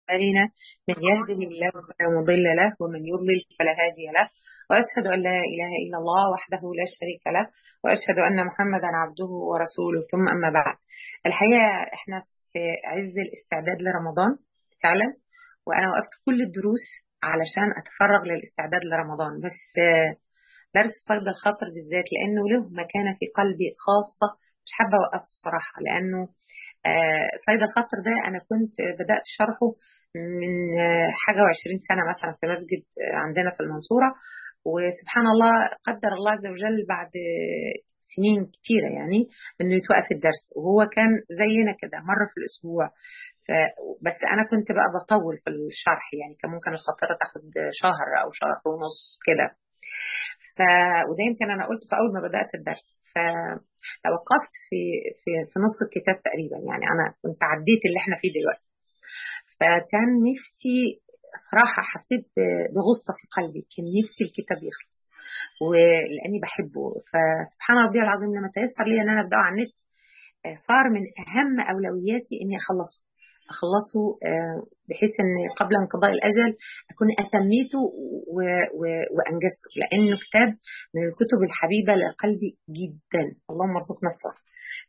أعمالنا من يهده الله فلا مضل له ومن يضلل فلا هادي له وأشهد أن لا إله إلا الله وحده لا شريك له وأشهد أن محمدا عبده ورسوله ثم أما بعد الحقيقة إحنا في عز الاستعداد لرمضان فعلا وأنا وقفت كل الدروس علشان أتفرغ للاستعداد لرمضان بس درس صيد الخاطر بالذات لأنه له مكانة في قلبي خاصة مش حابة أوقفه الصراحة لأنه صيد الخاطر ده أنا كنت بدأت شرحه من حاجة وعشرين سنة مثلا في مسجد عندنا في المنصورة وسبحان الله قدر الله عز وجل بعد سنين كتيرة يعني انه يتوقف الدرس وهو كان زينا كده مرة في الاسبوع ف... بس انا كنت بقى بطول في الشرح يعني كان ممكن الخاطرة تاخد شهر او شهر ونص كده ف... وده يمكن انا قلت في اول ما بدات الدرس فتوقفت في في في نص الكتاب تقريبا يعني انا كنت عديت اللي احنا فيه دلوقتي فكان نفسي صراحة حسيت بغصة في قلبي كان نفسي الكتاب يخلص ولاني بحبه فسبحان ربي العظيم لما تيسر لي ان انا ابداه على النت صار من اهم اولوياتي اني اخلصه اخلصه بحيث ان قبل انقضاء الاجل اكون اتميته و... و... وانجزته لانه كتاب من الكتب الحبيبه لقلبي جدا اللهم ارزقنا الصبر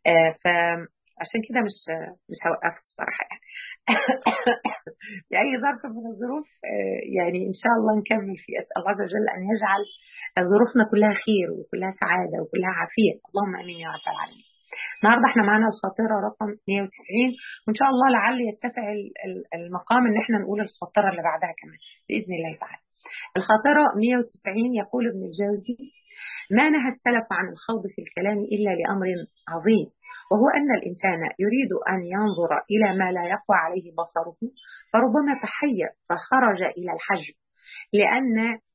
فعشان كده مش مش هوقفه الصراحه يعني في اي ظرف من الظروف يعني ان شاء الله نكمل في اسال الله عز وجل ان يجعل ظروفنا كلها خير وكلها سعاده وكلها عافيه اللهم امين يا رب العالمين النهارده احنا معانا الخاطره رقم 190 وان شاء الله لعل يتسع المقام ان احنا نقول الخاطره اللي بعدها كمان باذن الله تعالى. الخاطره 190 يقول ابن الجوزي: ما نهى السلف عن الخوض في الكلام الا لامر عظيم وهو ان الانسان يريد ان ينظر الى ما لا يقوى عليه بصره فربما تحير فخرج الى الحجب لان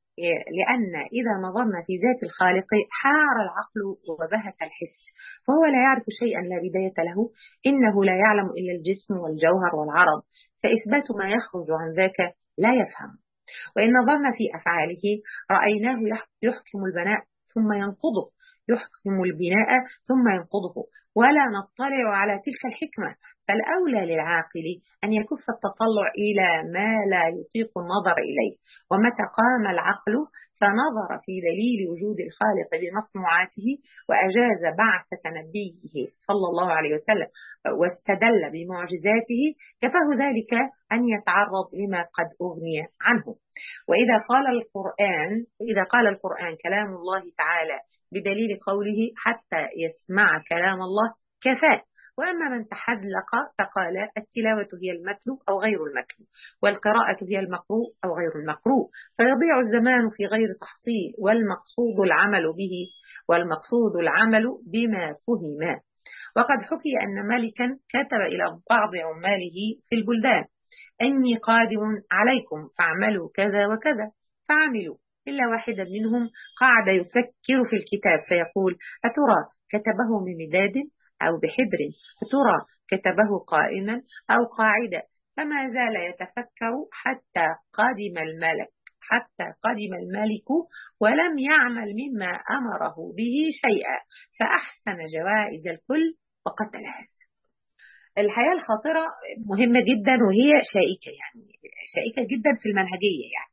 لأن إذا نظرنا في ذات الخالق حار العقل وبهت الحس فهو لا يعرف شيئا لا بداية له إنه لا يعلم إلا الجسم والجوهر والعرض فإثبات ما يخرج عن ذاك لا يفهم وإن نظرنا في أفعاله رأيناه يحكم البناء ثم ينقضه يحكم البناء ثم ينقضه ولا نطلع على تلك الحكمة فالأولى للعاقل أن يكف التطلع إلى ما لا يطيق النظر إليه ومتى قام العقل فنظر في دليل وجود الخالق بمصنوعاته وأجاز بعث نبيه صلى الله عليه وسلم واستدل بمعجزاته كفاه ذلك أن يتعرض لما قد أغني عنه وإذا قال القرآن وإذا قال القرآن كلام الله تعالى بدليل قوله حتى يسمع كلام الله كفاه وأما من تحذلق فقال التلاوة هي المتلو أو غير المتلو والقراءة هي المقروء أو غير المقروء فيضيع الزمان في غير تحصيل والمقصود العمل به والمقصود العمل بما فهم وقد حكي أن ملكا كتب إلى بعض عماله في البلدان أني قادم عليكم فاعملوا كذا وكذا فعملوا إلا واحدا منهم قعد يفكر في الكتاب فيقول أترى كتبه من مداد أو بحبر أترى كتبه قائما أو قاعدا فما زال يتفكر حتى قدم الملك حتى قدم الملك ولم يعمل مما أمره به شيئا فأحسن جوائز الكل وقتل هذا الحياة الخاطرة مهمة جدا وهي شائكة يعني شائكة جدا في المنهجية يعني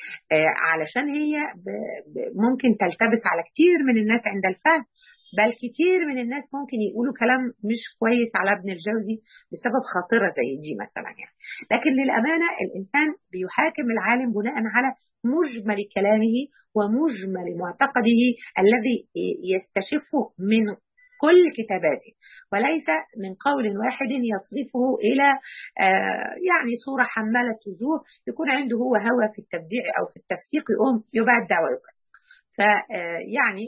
علشان هي ممكن تلتبس على كتير من الناس عند الفهم بل كتير من الناس ممكن يقولوا كلام مش كويس على ابن الجوزي بسبب خاطرة زي دي مثلا يعني لكن للأمانة الإنسان بيحاكم العالم بناء على مجمل كلامه ومجمل معتقده الذي يستشفه من كل كتاباته وليس من قول واحد يصرفه إلى يعني صورة حمالة وجوه يكون عنده هو هوى في التبديع أو في التفسيق يقوم يبدع ويفسق فيعني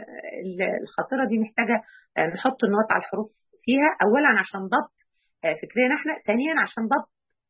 الخاطرة دي محتاجة نحط النقط على الحروف فيها أولا عشان ضبط فكرنا احنا ثانيا عشان ضبط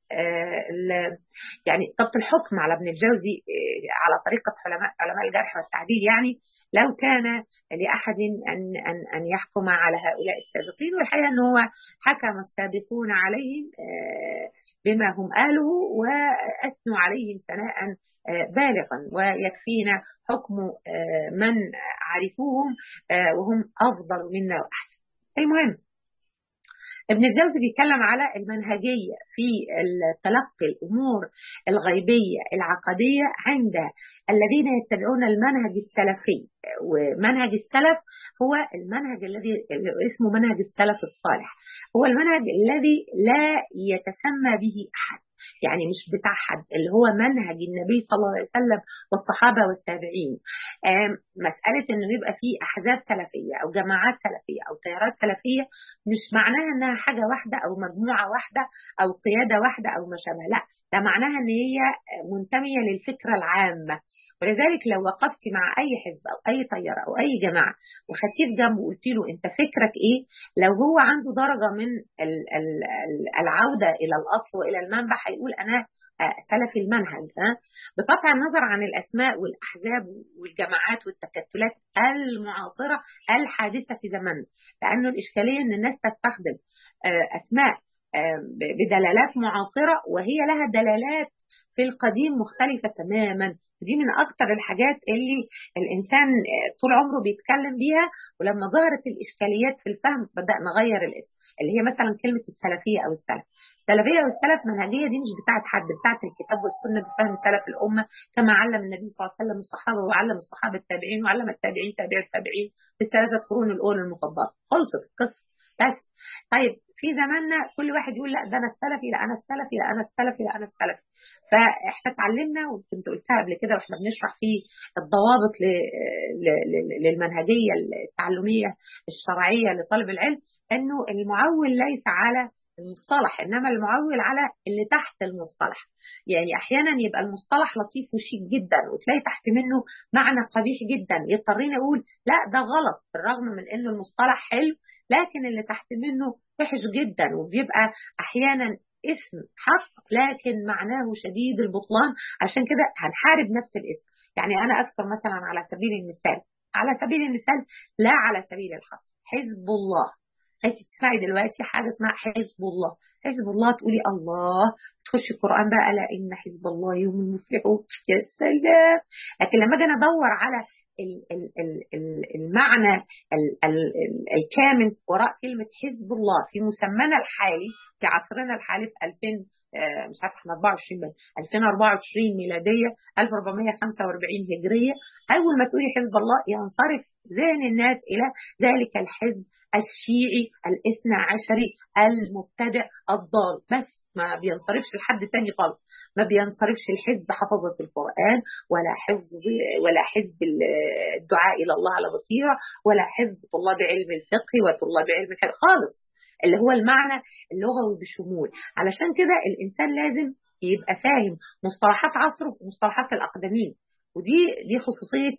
يعني ضبط الحكم على ابن الجوزي على طريقة علماء علماء الجرح والتعديل يعني لو كان لأحد أن أن أن يحكم على هؤلاء السابقين والحقيقة أنه هو حكم السابقون عليهم بما هم أهله وأثنوا عليهم ثناء بالغا ويكفينا حكم من عرفوهم وهم أفضل منا وأحسن المهم ابن الجوزي بيتكلم على المنهجية في تلقي الأمور الغيبية العقدية عند الذين يتبعون المنهج السلفي ومنهج السلف هو المنهج الذي اسمه منهج السلف الصالح هو المنهج الذي لا يتسمى به أحد يعني مش بتاع حد اللي هو منهج النبي صلى الله عليه وسلم والصحابة والتابعين مسألة انه يبقى في احزاب سلفية او جماعات سلفية او تيارات سلفية مش معناها انها حاجة واحدة او مجموعة واحدة او قيادة واحدة او ما شابه لا ده معناها ان هي منتمية للفكرة العامة ولذلك لو وقفت مع اي حزب او اي طيارة او اي جماعة وخدتيه في جنبه وقلت له انت فكرك ايه لو هو عنده درجة من العودة الى الاصل والى المنبع هيقول انا سلفي المنهج ها بقطع النظر عن الاسماء والاحزاب والجماعات والتكتلات المعاصره الحادثه في زماننا لانه الاشكاليه ان الناس تستخدم اسماء بدلالات معاصره وهي لها دلالات في القديم مختلفه تماما دي من اكتر الحاجات اللي الانسان طول عمره بيتكلم بيها ولما ظهرت الاشكاليات في الفهم بدا نغير الاسم اللي هي مثلا كلمه السلفيه او السلف السلفيه والسلف منهجيه دي مش بتاعت حد بتاعت الكتاب والسنه بفهم سلف الامه كما علم النبي صلى الله عليه وسلم الصحابه وعلم الصحابه التابعين وعلم التابعين تابع التابعين في الثلاثه قرون الاولى المفضله خلصت القصه بس طيب في زماننا كل واحد يقول لا ده انا السلفي لا انا السلفي لا انا السلفي لا انا السلفي فاحنا اتعلمنا وكنت قلتها قبل كده واحنا بنشرح فيه الضوابط للمنهجيه التعلميه الشرعيه لطالب العلم انه المعول ليس على المصطلح انما المعول على اللي تحت المصطلح يعني احيانا يبقى المصطلح لطيف وشيك جدا وتلاقي تحت منه معنى قبيح جدا يضطرني اقول لا ده غلط بالرغم من انه المصطلح حلو لكن اللي تحت منه وحش جدا وبيبقى احيانا اسم حق لكن معناه شديد البطلان عشان كده هنحارب نفس الاسم يعني انا اذكر مثلا على سبيل المثال على سبيل المثال لا على سبيل الحصر حزب الله انت تسمعي دلوقتي حاجه اسمها حزب الله حزب الله تقولي الله تخش القران بقى لا ان حزب الله هم المفلحون يا سلام لكن لما اجي ادور على المعنى الكامل وراء كلمة حزب الله في مسمانا الحالي في عصرنا الحالي في 2000 مش عارفه احنا 24 بل 2024 ميلاديه 1445 هجريه اول ما تقولي حزب الله ينصرف ذهن الناس الى ذلك الحزب الشيعي الاثنى عشري المبتدع الضال بس ما بينصرفش لحد تاني خالص ما بينصرفش الحزب حفظة القرآن ولا حفظ ولا حزب الدعاء إلى الله على بصيرة ولا حزب طلاب علم الفقه وطلاب علم الحديث خالص اللي هو المعنى اللغوي بشمول علشان كده الإنسان لازم يبقى فاهم مصطلحات عصره ومصطلحات الأقدمين ودي دي خصوصيه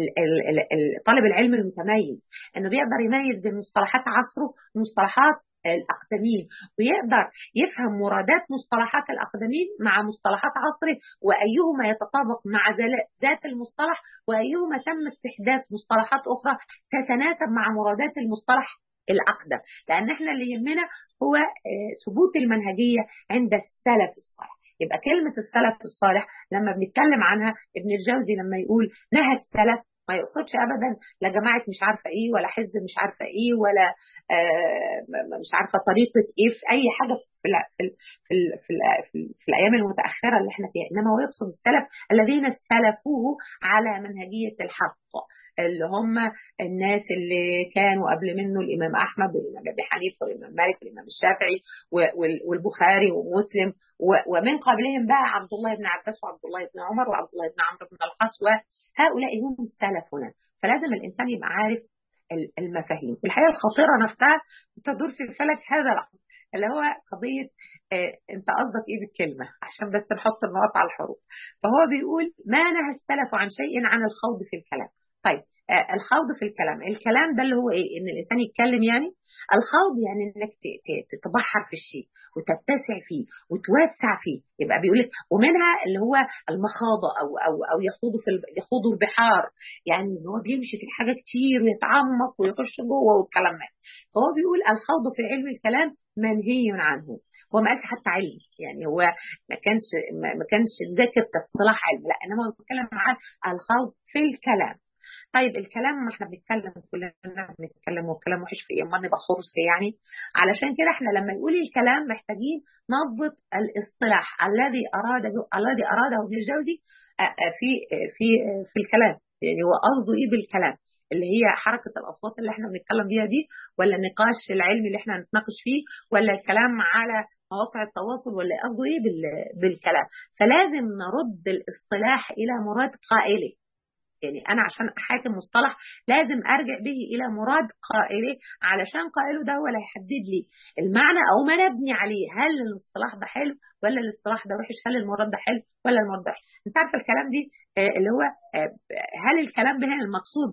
طالب العلم المتميز انه بيقدر يميز بين مصطلحات عصره ومصطلحات الاقدمين ويقدر يفهم مرادات مصطلحات الاقدمين مع مصطلحات عصره وايهما يتطابق مع ذات المصطلح وايهما تم استحداث مصطلحات اخرى تتناسب مع مرادات المصطلح الاقدم لان احنا اللي يهمنا هو ثبوت المنهجيه عند السلف الصالح يبقى كلمة السلف الصالح لما بنتكلم عنها ابن الجوزي لما يقول نهى السلف ما يقصدش ابدا لا جماعه مش عارفه ايه ولا حزب مش عارفه ايه ولا آه مش عارفه طريقه ايه في اي حاجه في ال في ال في, ال في, ال في, ال في الايام المتاخره اللي احنا فيها انما هو يقصد السلف الذين سلفوه على منهجيه الحق اللي هم الناس اللي كانوا قبل منه الامام احمد والامام ابي حنيفه والامام مالك والامام الشافعي والبخاري ومسلم ومن قبلهم بقى عبد الله بن عباس وعبد الله بن عمر وعبد الله بن عمرو بن العاص وهؤلاء هم سلفنا فلازم الانسان يبقى عارف المفاهيم والحقيقه الخطيره نفسها تدور في فلك هذا الامر اللي هو قضيه آه انت قصدك ايه بالكلمه عشان بس نحط النقط على الحروف فهو بيقول ما نهى السلف عن شيء عن الخوض في الكلام طيب آه الخوض في الكلام الكلام ده اللي هو ايه ان الانسان يتكلم يعني الخوض يعني انك تتبحر في الشيء وتتسع فيه وتوسع فيه يبقى بيقول لك ومنها اللي هو المخاضه او او او يخوض في يخوض البحار يعني ان هو بيمشي في الحاجه كتير ويتعمق ويخش جوه والكلام ده فهو بيقول الخوض في علم الكلام منهي عنه هو ما قالش حتى علم يعني هو ما كانش ما كانش ذاكر كاصطلاح علم لا انما هو بيتكلم عن الخوض في الكلام طيب الكلام ما احنا بنتكلم كلنا بنتكلم والكلام وحش في ايه ما نبقى خرص يعني علشان كده احنا لما يقول الكلام محتاجين نضبط الاصطلاح الذي اراد الذي اراده ابن الجوزي في في في الكلام يعني هو قصده ايه بالكلام اللي هي حركة الأصوات اللي احنا بنتكلم بيها دي ولا النقاش العلمي اللي احنا هنتناقش فيه ولا الكلام على مواقع التواصل ولا قصده ايه بالكلام فلازم نرد الاصطلاح إلى مراد قائله يعني أنا عشان أحاكم مصطلح لازم أرجع به إلى مراد قائله علشان قائله ده هو اللي هيحدد لي المعنى أو ما نبني عليه هل الاصطلاح ده حلو ولا الاصطلاح ده وحش هل المراد ده حلو ولا المراد ده وحش أنت عارف الكلام دي اللي هو هل الكلام هنا المقصود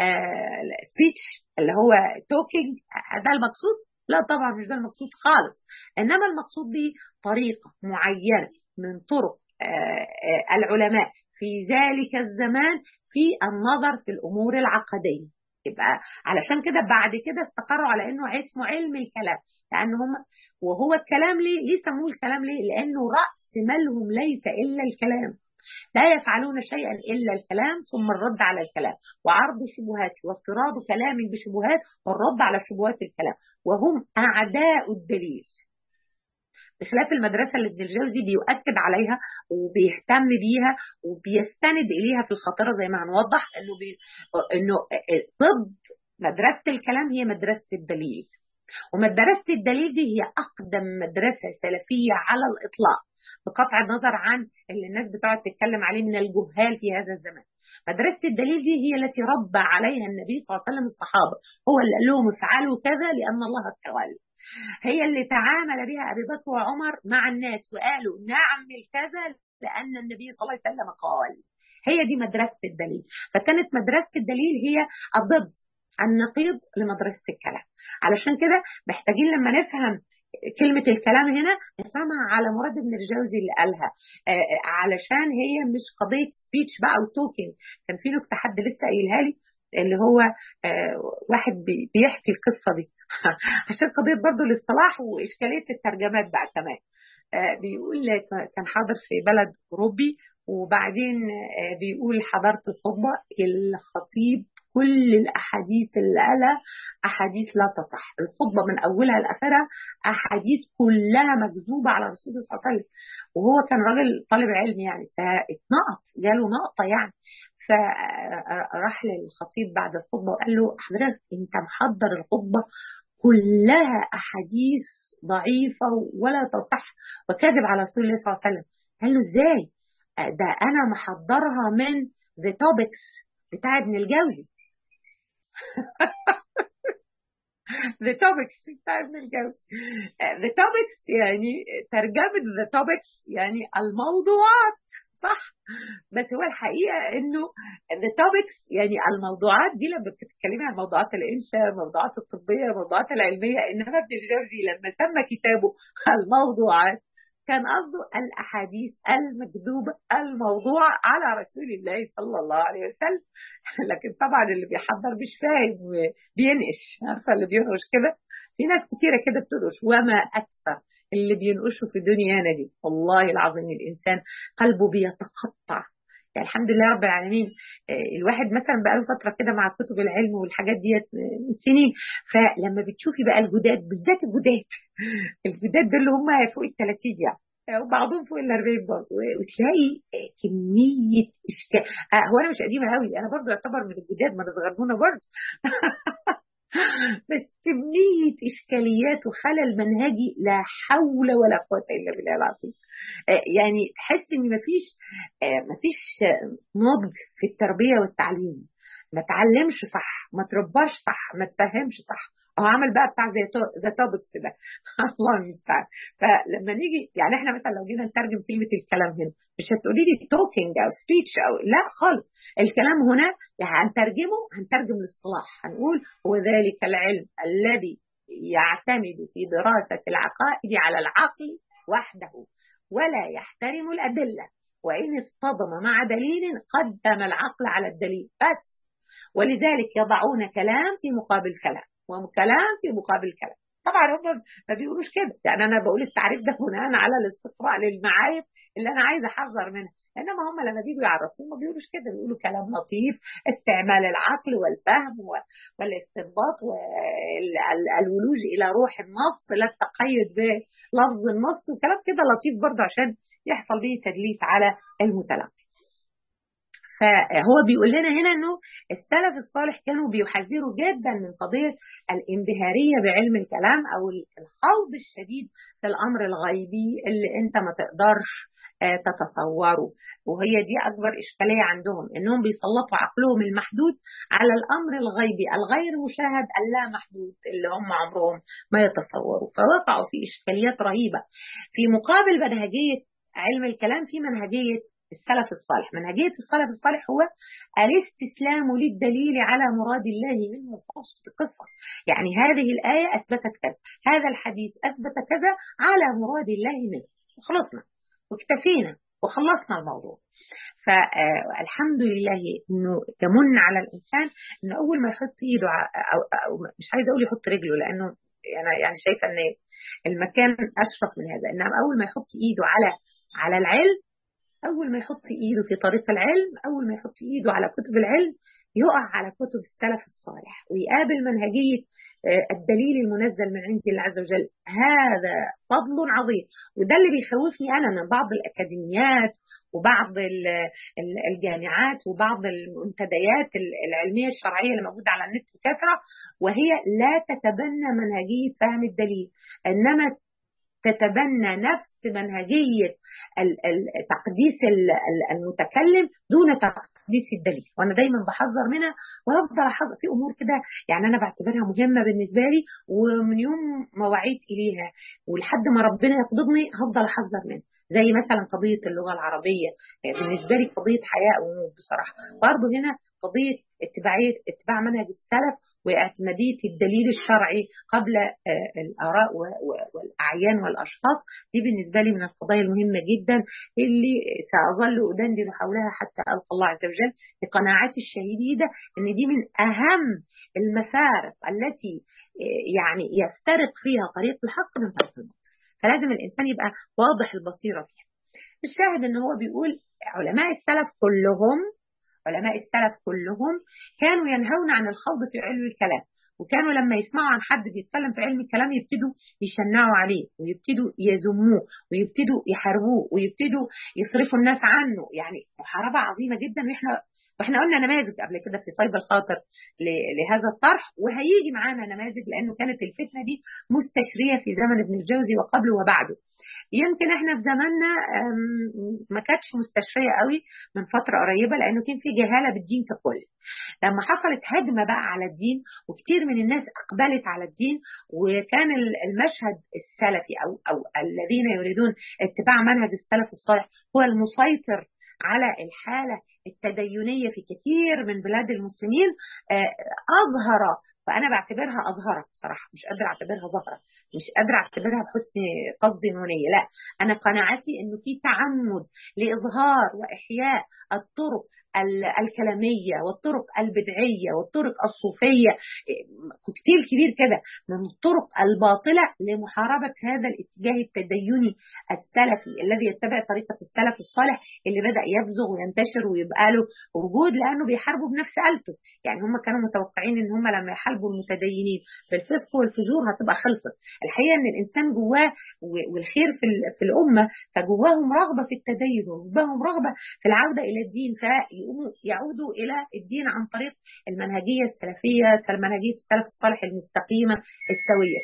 سبيتش اللي هو توكينج ده المقصود لا طبعا مش ده المقصود خالص انما المقصود دي طريقه معينه من طرق العلماء في ذلك الزمان في النظر في الامور العقديه يبقى علشان كده بعد كده استقروا على انه اسمه علم الكلام لان هم وهو الكلام ليه ليه سموه الكلام ليه لانه راس مالهم ليس الا الكلام لا يفعلون شيئا الا الكلام ثم الرد على الكلام وعرض الشبهات وافتراض كلام بشبهات والرد على شبهات الكلام وهم اعداء الدليل بخلاف المدرسه اللي ابن الجوزي بيؤكد عليها وبيهتم بيها وبيستند اليها في الخاطره زي ما هنوضح انه بي... انه ضد مدرسه الكلام هي مدرسه الدليل ومدرسه الدليل دي هي اقدم مدرسه سلفيه على الاطلاق بقطع النظر عن اللي الناس بتقعد تتكلم عليه من الجهال في هذا الزمان مدرسة الدليل دي هي التي ربى عليها النبي صلى الله عليه وسلم الصحابة هو اللي قال لهم افعلوا كذا لأن الله تولى هي اللي تعامل بها أبي بكر وعمر مع الناس وقالوا نعمل كذا لأن النبي صلى الله عليه وسلم قال هي دي مدرسة الدليل فكانت مدرسة الدليل هي الضد النقيض لمدرسة الكلام علشان كده محتاجين لما نفهم كلمة الكلام هنا نفهمها على مراد ابن الجوزي اللي قالها آه علشان هي مش قضية سبيتش بقى وتوكينج كان في نكتة حد لسه قايلها لي اللي هو آه واحد بيحكي القصة دي عشان قضية برضو الاصطلاح وإشكالية الترجمات بقى كمان آه بيقول كان حاضر في بلد أوروبي وبعدين بيقول حضرت الخطبة الخطيب كل الأحاديث اللي قالها أحاديث لا تصح الخطبة من أولها لآخرها أحاديث كلها مكذوبة على رسول الله صلى الله عليه وسلم وهو كان راجل طالب علم يعني فاتنقط جاله نقطة يعني فراح للخطيب بعد الخطبة وقال له حضرتك أنت محضر الخطبة كلها أحاديث ضعيفة ولا تصح وكاذب على رسول الله صلى الله عليه وسلم قال له إزاي ده أنا محضرها من ذا توبكس بتاع ابن الجوزي the topics بتاع ابن الجوزي the topics يعني ترجمة the topics يعني الموضوعات صح بس هو الحقيقة انه the topics يعني الموضوعات دي لما بتتكلمي عن موضوعات الانشاء الموضوعات الطبية الموضوعات العلمية انما ابن الجوزي لما سمى كتابه الموضوعات كان قصده الأحاديث المكذوبة الموضوعة على رسول الله صلى الله عليه وسلم لكن طبعا اللي بيحضر مش فاهم بينقش عارفة اللي بينقش كده في ناس كتيرة كده بتنقش وما أكثر اللي بينقشوا في دنيانا دي والله العظيم الإنسان قلبه بيتقطع يعني الحمد لله رب العالمين الواحد مثلا بقى له فتره كده مع كتب العلم والحاجات ديت من سنين فلما بتشوفي بقى الجداد بالذات الجداد الجداد دول اللي هم فوق ال 30 يعني وبعضهم فوق ال 40 برضه وتلاقي كميه اشكال آه هو انا مش قديمه قوي انا برضه اعتبر من الجداد ما انا صغرونه برضه بس كمية إشكاليات وخلل منهجي لا حول ولا قوة إلا بالله العظيم يعني تحس إن مفيش مفيش نضج في التربية والتعليم ما تعلمش صح ما ترباش صح ما تفهمش صح هو عمل بقى بتاع زي ذا توبكس ده الله المستعان فلما نيجي يعني احنا مثلا لو جينا نترجم كلمه الكلام هنا مش هتقولي لي توكينج او سبيتش او لا خالص الكلام هنا يعني هنترجمه هنترجم الاصطلاح هنقول هو ذلك العلم الذي يعتمد في دراسه العقائد على العقل وحده ولا يحترم الادله وان اصطدم مع دليل قدم العقل على الدليل بس ولذلك يضعون كلام في مقابل كلام وكلام في مقابل كلام طبعا هم ما بيقولوش كده يعني انا بقول التعريف ده بناء على الاستقراء للمعايب اللي انا عايزه احذر منها انما هم لما بيجوا يعرفوه ما بيقولوش كده بيقولوا كلام لطيف استعمال العقل والفهم والاستنباط والولوج الى روح النص لا التقيد بلفظ النص وكلام كده لطيف برضه عشان يحصل به تدليس على المتلقي فهو بيقول لنا هنا انه السلف الصالح كانوا بيحذروا جدا من قضيه الانبهاريه بعلم الكلام او الخوض الشديد في الامر الغيبي اللي انت ما تقدرش تتصوروا وهي دي اكبر اشكاليه عندهم انهم بيسلطوا عقلهم المحدود على الامر الغيبي الغير مشاهد اللا محدود اللي هم عمرهم ما يتصوروا فوقعوا في اشكاليات رهيبه في مقابل منهجيه علم الكلام في منهجيه السلف الصالح منهجية السلف الصالح هو الاستسلام للدليل على مراد الله منه خاصة القصة يعني هذه الآية أثبتت كذا هذا الحديث أثبت كذا على مراد الله منه وخلصنا واكتفينا وخلصنا الموضوع فالحمد لله انه تمن على الانسان انه اول ما يحط ايده أو, أو مش عايزه اقول يحط رجله لانه انا يعني شايفه ان المكان اشرف من هذا انما اول ما يحط ايده على على العلم أول ما يحط إيده في طريق العلم أول ما يحط إيده على كتب العلم يقع على كتب السلف الصالح ويقابل منهجية الدليل المنزل من عند الله عز وجل هذا فضل عظيم وده اللي بيخوفني أنا من بعض الأكاديميات وبعض الجامعات وبعض المنتديات العلمية الشرعية اللي موجودة على النت بكثرة وهي لا تتبنى منهجية فهم الدليل إنما تتبنى نفس منهجية تقديس المتكلم دون تقديس الدليل وأنا دايما بحذر منها وهفضل أحذر في أمور كده يعني أنا بعتبرها مهمة بالنسبة لي ومن يوم ما وعيت إليها ولحد ما ربنا يقبضني هفضل أحذر منها زي مثلا قضية اللغة العربية بالنسبة لي قضية حياة وموت بصراحة برضه هنا قضية اتباعية اتباع منهج السلف واعتمادية الدليل الشرعي قبل الآراء والأعيان والأشخاص دي بالنسبة لي من القضايا المهمة جدا اللي سأظل أدندن حولها حتى ألقى الله عز وجل بقناعتي الشديدة أن دي من أهم المفارق التي يعني يفترق فيها طريق الحق من طريق الباطل فلازم الإنسان يبقى واضح البصيرة فيها الشاهد أن هو بيقول علماء السلف كلهم علماء السلف كلهم كانوا ينهون عن الخوض في علم الكلام وكانوا لما يسمعوا عن حد بيتكلم في علم الكلام يبتدوا يشنعوا عليه ويبتدوا يذموه ويبتدوا يحاربوه ويبتدوا يصرفوا الناس عنه يعني محاربة عظيمة جدا واحنا واحنا قلنا نماذج قبل كده في صيد الخاطر لهذا الطرح وهيجي معانا نماذج لانه كانت الفتنه دي مستشريه في زمن ابن الجوزي وقبله وبعده. يمكن احنا في زماننا ما كانتش مستشريه قوي من فتره قريبه لانه كان في جهاله بالدين ككل. لما حصلت هجمه بقى على الدين وكتير من الناس اقبلت على الدين وكان المشهد السلفي او او الذين يريدون اتباع منهج السلف الصالح هو المسيطر على الحالة التدينية في كثير من بلاد المسلمين أظهر فأنا بعتبرها أظهرة بصراحة مش قادرة أعتبرها ظهرة مش قادرة أعتبرها بحسن قصد نونية لا أنا قناعتي إنه في تعمد لإظهار وإحياء الطرق الكلامية والطرق البدعية والطرق الصوفية كتير كبير كده من الطرق الباطلة لمحاربة هذا الاتجاه التديني السلفي الذي يتبع طريقة السلف الصالح اللي بدأ يبزغ وينتشر ويبقى له وجود لأنه بيحاربوا بنفس آلته يعني هم كانوا متوقعين إن هم لما يحاربوا المتدينين بالفسق والفجور هتبقى خلصت الحقيقة إن الإنسان جواه والخير في, في الأمة فجواهم رغبة في التدين وجواهم رغبة في العودة إلى الدين ف يقوموا يعودوا الى الدين عن طريق المنهجيه السلفيه منهجيه السلف الصالح المستقيمه السويه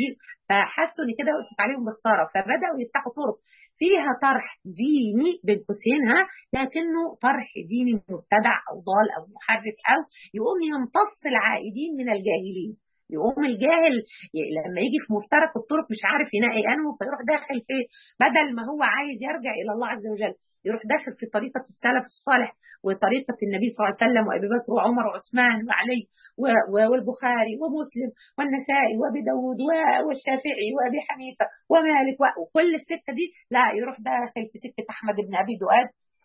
فحسوا ان كده وقفت عليهم بالصاره فبداوا يفتحوا طرق فيها طرح ديني بين قوسين ها لكنه طرح ديني مبتدع او ضال او محرف او يقوم يمتص العائدين من الجاهلين يقوم الجاهل لما يجي في مفترق الطرق مش عارف ينقي انه فيروح داخل في بدل ما هو عايز يرجع الى الله عز وجل يروح داخل في طريقة السلف الصالح وطريقة النبي صلى الله عليه وسلم وأبي بكر وعمر وعثمان وعلي والبخاري ومسلم والنسائي وأبي داود والشافعي وأبي حنيفة ومالك وكل الستة دي لا يروح داخل في سكة أحمد بن أبي دؤاد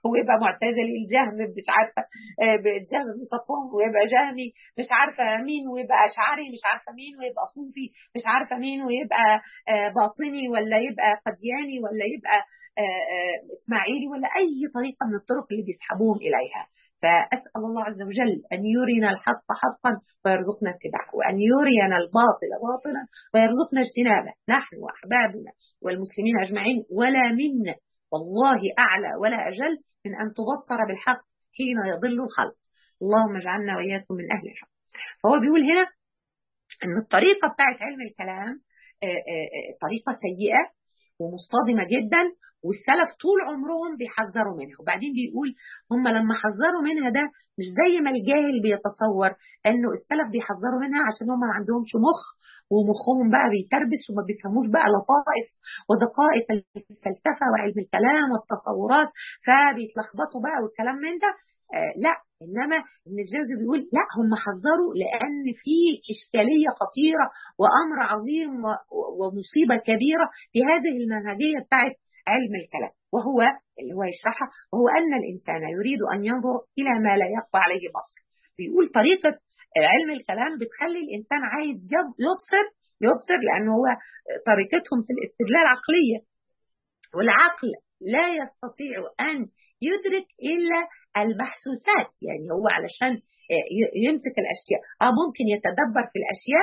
هو يبقى معتزلي الجهم مش عارفه الجهم بن صفوان ويبقى جهمي مش عارفه مين ويبقى اشعري مش عارفه مين ويبقى صوفي مش عارفه مين ويبقى باطني ولا يبقى قدياني ولا يبقى اسماعيلي ولا اي طريقه من الطرق اللي بيسحبوهم اليها فأسأل الله عز وجل أن يرينا الحق حقا ويرزقنا اتباعه وأن يرينا الباطل باطلا ويرزقنا اجتنابه نحن وأحبابنا والمسلمين أجمعين ولا منا والله أعلى ولا أجل من أن تبصر بالحق حين يضل الخلق اللهم اجعلنا وإياكم من أهل الحق فهو بيقول هنا أن الطريقة بتاعت علم الكلام طريقة سيئة ومصطدمة جدا والسلف طول عمرهم بيحذروا منها وبعدين بيقول هم لما حذروا منها ده مش زي ما الجاهل بيتصور انه السلف بيحذروا منها عشان هم ما عندهمش مخ ومخهم بقى بيتربس وما بيفهموش بقى لطائف ودقائق الفلسفه وعلم الكلام والتصورات فبيتلخبطوا بقى والكلام من ده آه لا انما ابن الجوزي بيقول لا هم حذروا لان في اشكاليه خطيره وامر عظيم ومصيبه كبيره في هذه المنهجيه بتاعت علم الكلام وهو اللي هو يشرحها وهو أن الإنسان يريد أن ينظر إلى ما لا يقوى عليه بصر بيقول طريقة علم الكلام بتخلي الإنسان عايز يبصر يبصر لأنه هو طريقتهم في الاستدلال عقلية والعقل لا يستطيع أن يدرك إلا المحسوسات يعني هو علشان يمسك الأشياء آه ممكن يتدبر في الأشياء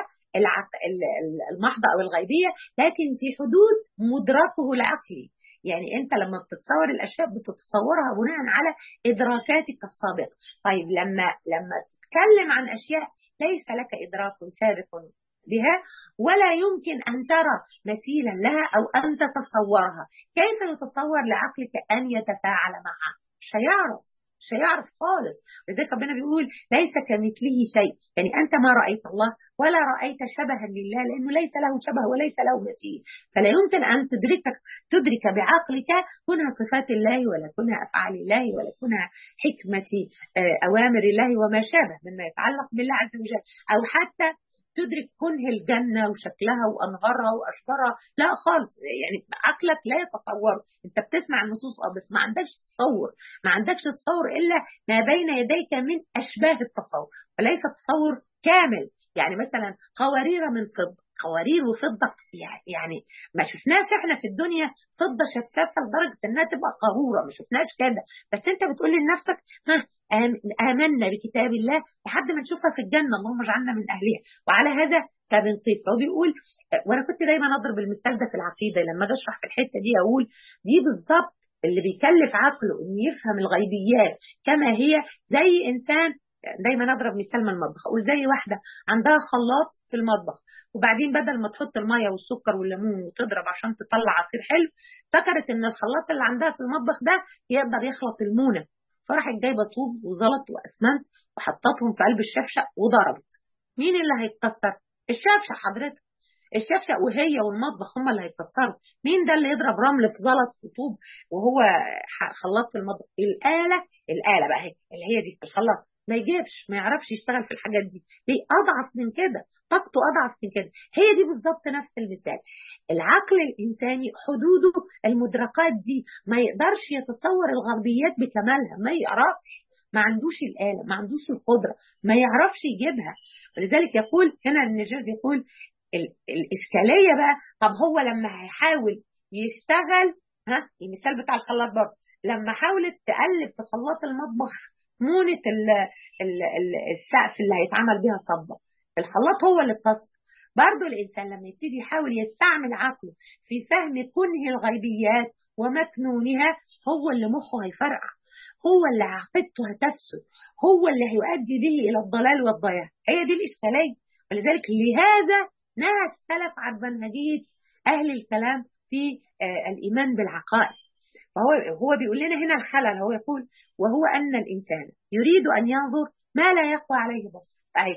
المحضة أو الغيبية لكن في حدود مدركه العقلي يعني انت لما بتتصور الاشياء بتتصورها بناء على ادراكاتك السابقه طيب لما لما تتكلم عن اشياء ليس لك ادراك سابق بها ولا يمكن ان ترى مثيلا لها او ان تتصورها كيف يتصور لعقلك ان يتفاعل معها مش هيعرف مش هيعرف خالص لذلك ربنا بيقول ليس كمثله شيء يعني انت ما رايت الله ولا رايت شبها لله لانه ليس له شبه وليس له مثيل فلا يمكن ان تدركك تدرك بعقلك كنها صفات الله ولا كنها افعال الله ولا كنها حكمه اوامر الله وما شابه مما يتعلق بالله عز وجل او حتى تدرك كنه الجنه وشكلها وانهارها واشجارها لا خالص يعني عقلك لا يتصور انت بتسمع النصوص اه بس ما عندكش تصور ما عندكش تصور الا ما بين يديك من اشباه التصور وليس تصور كامل يعني مثلا قوارير من فضه قوارير وفضه يعني ما شفناش احنا في الدنيا فضه شفافه لدرجه انها تبقى قاروره ما شفناش كده بس انت بتقول لنفسك ها آمنا بكتاب الله لحد ما نشوفها في الجنة اللهم اجعلنا من أهلها وعلى هذا فبنقيس فهو بيقول وأنا كنت دايما أضرب المثال ده في العقيدة لما أجي أشرح في الحتة دي أقول دي بالظبط اللي بيكلف عقله إنه يفهم الغيبيات كما هي زي إنسان دايما اضرب مثال من المطبخ اقول زي واحده عندها خلاط في المطبخ وبعدين بدل ما تحط الميه والسكر والليمون وتضرب عشان تطلع عصير حلو افتكرت ان الخلاط اللي عندها في المطبخ ده يقدر يخلط المونه فراحت جايبه طوب وزلط واسمنت وحطتهم في قلب الشفشق وضربت مين اللي هيتكسر الشفشق حضرتك الشفشق وهي والمطبخ هم اللي هيتكسروا مين ده اللي يضرب رمل في زلط وطوب وهو خلاط في المطبخ الاله الاله بقى هي اللي هي دي الخلاط ما يجيبش ما يعرفش يشتغل في الحاجات دي ليه اضعف من كده طاقته اضعف من كده هي دي بالظبط نفس المثال العقل الانساني حدوده المدركات دي ما يقدرش يتصور الغربيات بكمالها ما يعرفش ما عندوش الآلة ما عندوش القدرة ما يعرفش يجيبها ولذلك يقول هنا النجاز يقول الإشكالية بقى طب هو لما هيحاول يشتغل ها المثال بتاع الخلاط برضه لما حاولت تقلب في خلاط المطبخ مونة ال ال ال السقف اللي هيتعمل بيها صبة الخلاط هو اللي اتكسر برضه الإنسان لما يبتدي يحاول يستعمل عقله في فهم كنه الغيبيات ومكنونها هو اللي مخه هيفرقع هو اللي عقيدته هتفسد هو اللي هيؤدي به إلى الضلال والضياع هي دي الإشكالية ولذلك لهذا نهى السلف عن منهجية أهل الكلام في الإيمان بالعقائد فهو هو بيقول لنا هنا الخلل هو يقول وهو أن الإنسان يريد أن ينظر ما لا يقوى عليه بصر أي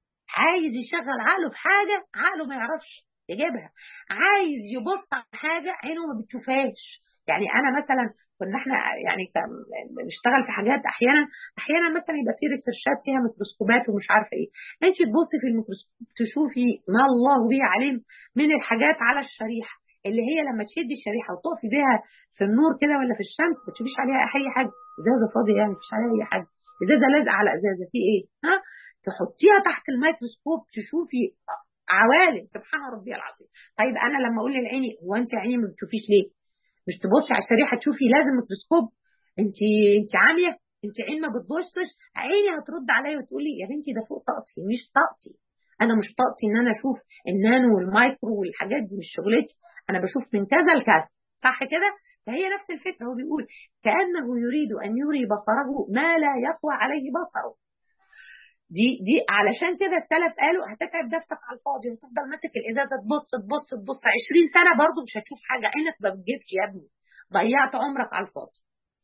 عايز يشغل عقله في حاجة عقله ما يعرفش يجيبها عايز يبص على حاجة عينه ما بتشوفهاش يعني أنا مثلا كنا احنا يعني بنشتغل في حاجات احيانا احيانا مثلا يبقى في ريسيرشات فيها ميكروسكوبات ومش عارفه ايه انت تبصي في الميكروسكوب تشوفي ما الله به عليم من الحاجات على الشريحه اللي هي لما تشدي الشريحه وتقفي بيها في النور كده ولا في الشمس ما تشوفيش عليها اي حاجه ازازه فاضيه يعني مفيش عليها اي حاجه ازازه لازقه على ازازه في ايه ها تحطيها تحت الميكروسكوب تشوفي عوالم سبحان ربي العظيم طيب انا لما اقول للعيني هو انت عيني ما بتشوفيش ليه مش تبصي على الشريحه تشوفي لازم ميكروسكوب انت انت عاميه انت عين ما بتبصش عيني هترد عليا وتقول لي يا بنتي ده فوق طاقتي مش طاقتي انا مش طاقتي ان انا اشوف النانو والمايكرو والحاجات دي مش شغلتي انا بشوف من كذا لكذا صح كده فهي نفس الفكره هو بيقول كانه يريد ان يري بصره ما لا يقوى عليه بصره دي دي علشان كده السلف قالوا هتتعب نفسك على الفاضي وتفضل ماسك الازازه تبص تبص تبص 20 سنه برضه مش هتشوف حاجه عينك ما بتجيبش يا ابني ضيعت عمرك على الفاضي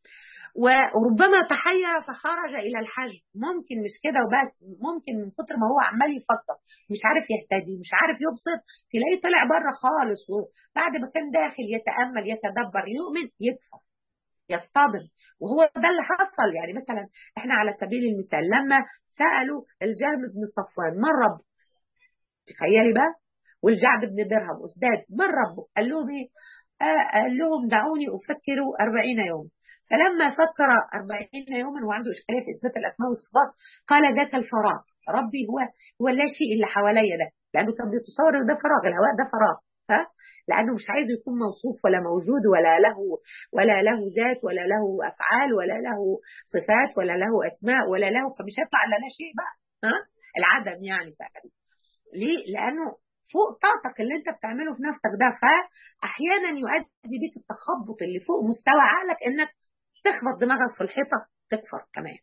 وربما تحير فخرج الى الحج ممكن مش كده وبس ممكن من كتر ما هو عمال يفكر مش عارف يهتدي مش عارف يبصر تلاقيه طلع بره خالص وبعد ما كان داخل يتامل يتدبر يؤمن يكفر يصطدم وهو ده اللي حصل يعني مثلا احنا على سبيل المثال لما سالوا الجهم بن صفوان من رب تخيلي بقى والجعد بن درهم أسداد من ربه قال لهم ايه آه قال لهم دعوني أفكر أربعين يوم فلما فكر أربعين يوما وعنده إشكالية في إثبات الأسماء والصفات قال ذاك الفراغ ربي هو هو لا شيء اللي حواليا ده لأنه كان بيتصور ده فراغ الهواء ده فراغ ها لأنه مش عايز يكون موصوف ولا موجود ولا له ولا له ذات ولا له أفعال ولا له صفات ولا له أسماء ولا له فمش هيطلع إلا لا شيء بقى ها العدم يعني تقريبا ليه؟ لأنه فوق طاقتك اللي انت بتعمله في نفسك ده فاحيانا يؤدي بيك التخبط اللي فوق مستوى عقلك انك تخبط دماغك في الحيطه تكفر كمان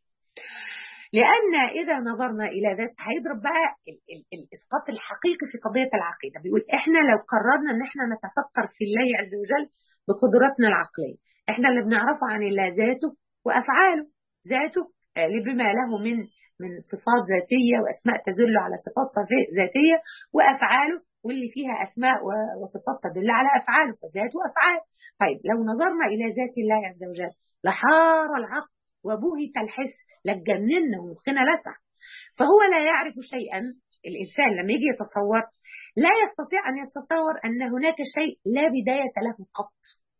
لأن إذا نظرنا إلى ذات هيضرب بقى ال ال الإسقاط الحقيقي في قضية العقيدة بيقول إحنا لو قررنا إن إحنا نتفكر في الله عز وجل بقدراتنا العقلية إحنا اللي بنعرفه عن الله ذاته وأفعاله ذاته بما له من من صفات ذاتية وأسماء تدل على صفات ذاتية وأفعاله واللي فيها أسماء وصفات تدل على أفعاله فذات وأفعال طيب لو نظرنا إلى ذات الله عز وجل لحار العقل وبهت الحس لتجننا ومخنا لسع فهو لا يعرف شيئا الإنسان لما يجي يتصور لا يستطيع أن يتصور أن هناك شيء لا بداية له قط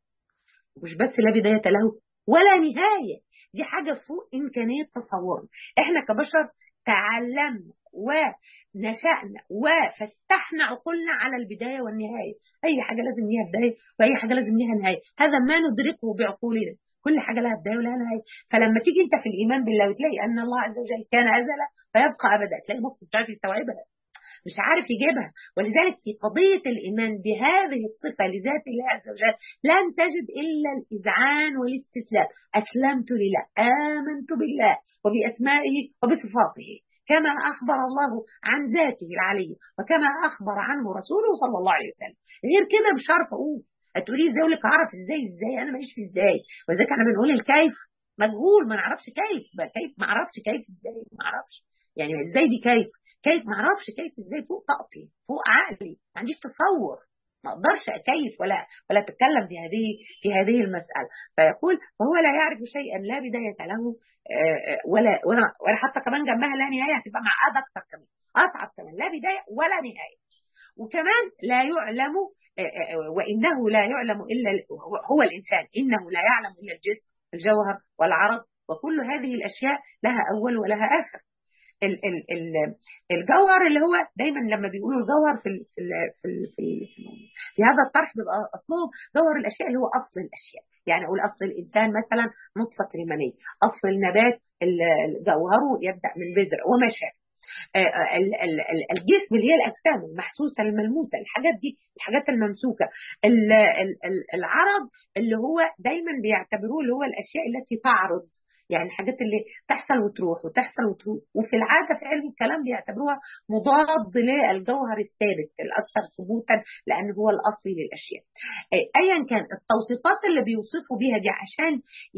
مش بس لا بداية له ولا نهاية دي حاجة فوق إمكانية تصور إحنا كبشر تعلمنا ونشأنا وفتحنا عقولنا على البداية والنهاية أي حاجة لازم ليها بداية وأي حاجة لازم ليها نهاية هذا ما ندركه بعقولنا كل حاجة لها بداية ولها نهاية فلما تيجي أنت في الإيمان بالله وتلاقي أن الله عز وجل كان أزلا فيبقى أبدا تلاقي مخك مش عارف يستوعبها مش عارف يجيبها ولذلك في قضية الإيمان بهذه الصفة لذات الله عز وجل لن تجد إلا الإذعان والاستسلام أسلمت لله آمنت بالله وبأسمائه وبصفاته كما أخبر الله عن ذاته العلية وكما أخبر عنه رسوله صلى الله عليه وسلم غير كده مش عارف أقول هتقولي ازاي اقول لك اعرف ازاي ازاي انا ماليش في ازاي وذلك احنا بنقول الكيف مجهول ما نعرفش كيف بقى كيف ما اعرفش كيف ازاي ما اعرفش يعني ازاي دي كيف كيف ما اعرفش كيف ازاي فوق طاقتي فوق عقلي ما عنديش تصور ما اقدرش اكيف ولا ولا اتكلم في هذه في هذه المساله فيقول وهو لا يعرف شيئا لا بدايه له ولا ولا ولا حتى كمان جنبها لا نهايه هتبقى معقده اكتر كمان اصعب كمان لا بدايه ولا نهايه وكمان لا يعلم وإنه لا يعلم إلا هو الإنسان إنه لا يعلم إلا الجسم الجوهر والعرض وكل هذه الأشياء لها أول ولها آخر ال ال ال الجوهر اللي هو دايما لما بيقولوا الجوهر في ال في ال في, ال في, ال في, في هذا الطرح بيبقى اصلهم جوهر الاشياء اللي هو اصل الاشياء يعني اقول اصل الانسان مثلا نطفه ريمانيه اصل النبات جوهره يبدا من بذر وما شابه الجسم اللي هي الاجسام المحسوسه الملموسه الحاجات دي الحاجات الممسوكه العرض اللي هو دايما بيعتبروه اللي هو الاشياء التي تعرض يعني الحاجات اللي تحصل وتروح وتحصل وتروح وفي العاده في علم الكلام بيعتبروها مضاد للجوهر الثابت الاكثر ثبوتا لان هو الاصلي للاشياء ايا كان التوصيفات اللي بيوصفوا بيها دي عشان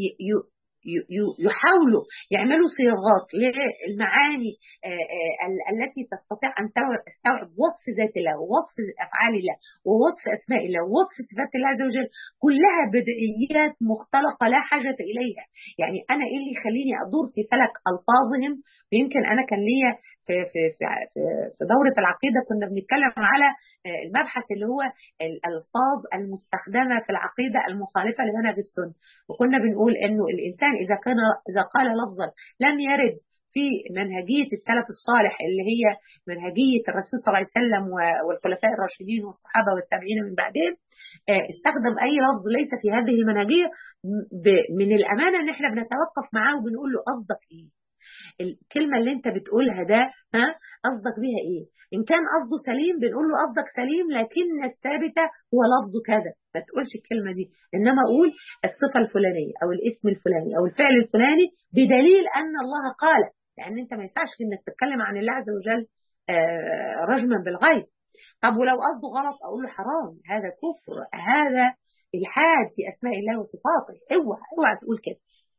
يحاولوا يعملوا صياغات للمعاني التي تستطيع ان تستوعب وصف ذات الله ووصف افعال الله ووصف اسماء الله ووصف صفات الله عز وجل كلها بدعيات مختلقه لا حاجه اليها يعني انا ايه اللي يخليني ادور في فلك الفاظهم ويمكن انا كان ليا في في في في دوره العقيده كنا بنتكلم على المبحث اللي هو الالفاظ المستخدمه في العقيده المخالفه لمنهج السنه وكنا بنقول انه الانسان اذا كان اذا قال لفظا لم يرد في منهجيه السلف الصالح اللي هي منهجيه الرسول صلى الله عليه وسلم والخلفاء الراشدين والصحابه والتابعين من بعدهم استخدم اي لفظ ليس في هذه المنهجيه من الامانه ان احنا بنتوقف معاه وبنقول له قصدك ايه؟ الكلمة اللي انت بتقولها ده ها قصدك بيها ايه ان كان قصده سليم بنقول له قصدك سليم لكن الثابتة هو لفظه كذا ما تقولش الكلمة دي انما اقول الصفة الفلانية او الاسم الفلاني او الفعل الفلاني بدليل ان الله قال لان انت ما ينفعش انك تتكلم عن الله عز وجل رجما بالغيب طب ولو قصده غلط اقول له حرام هذا كفر هذا الحاد في اسماء الله وصفاته اوعى اوعى تقول كده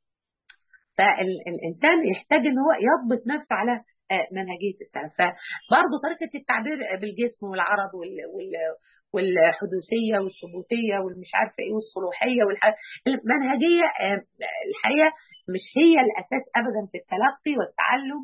فالانسان يحتاج ان هو يضبط نفسه على منهجيه السلف فبرضه طريقه التعبير بالجسم والعرض وال, وال والحدوثيه والثبوتيه والمش عارفه ايه والصلوحيه المنهجيه الحقيقه مش هي الاساس ابدا في التلقي والتعلم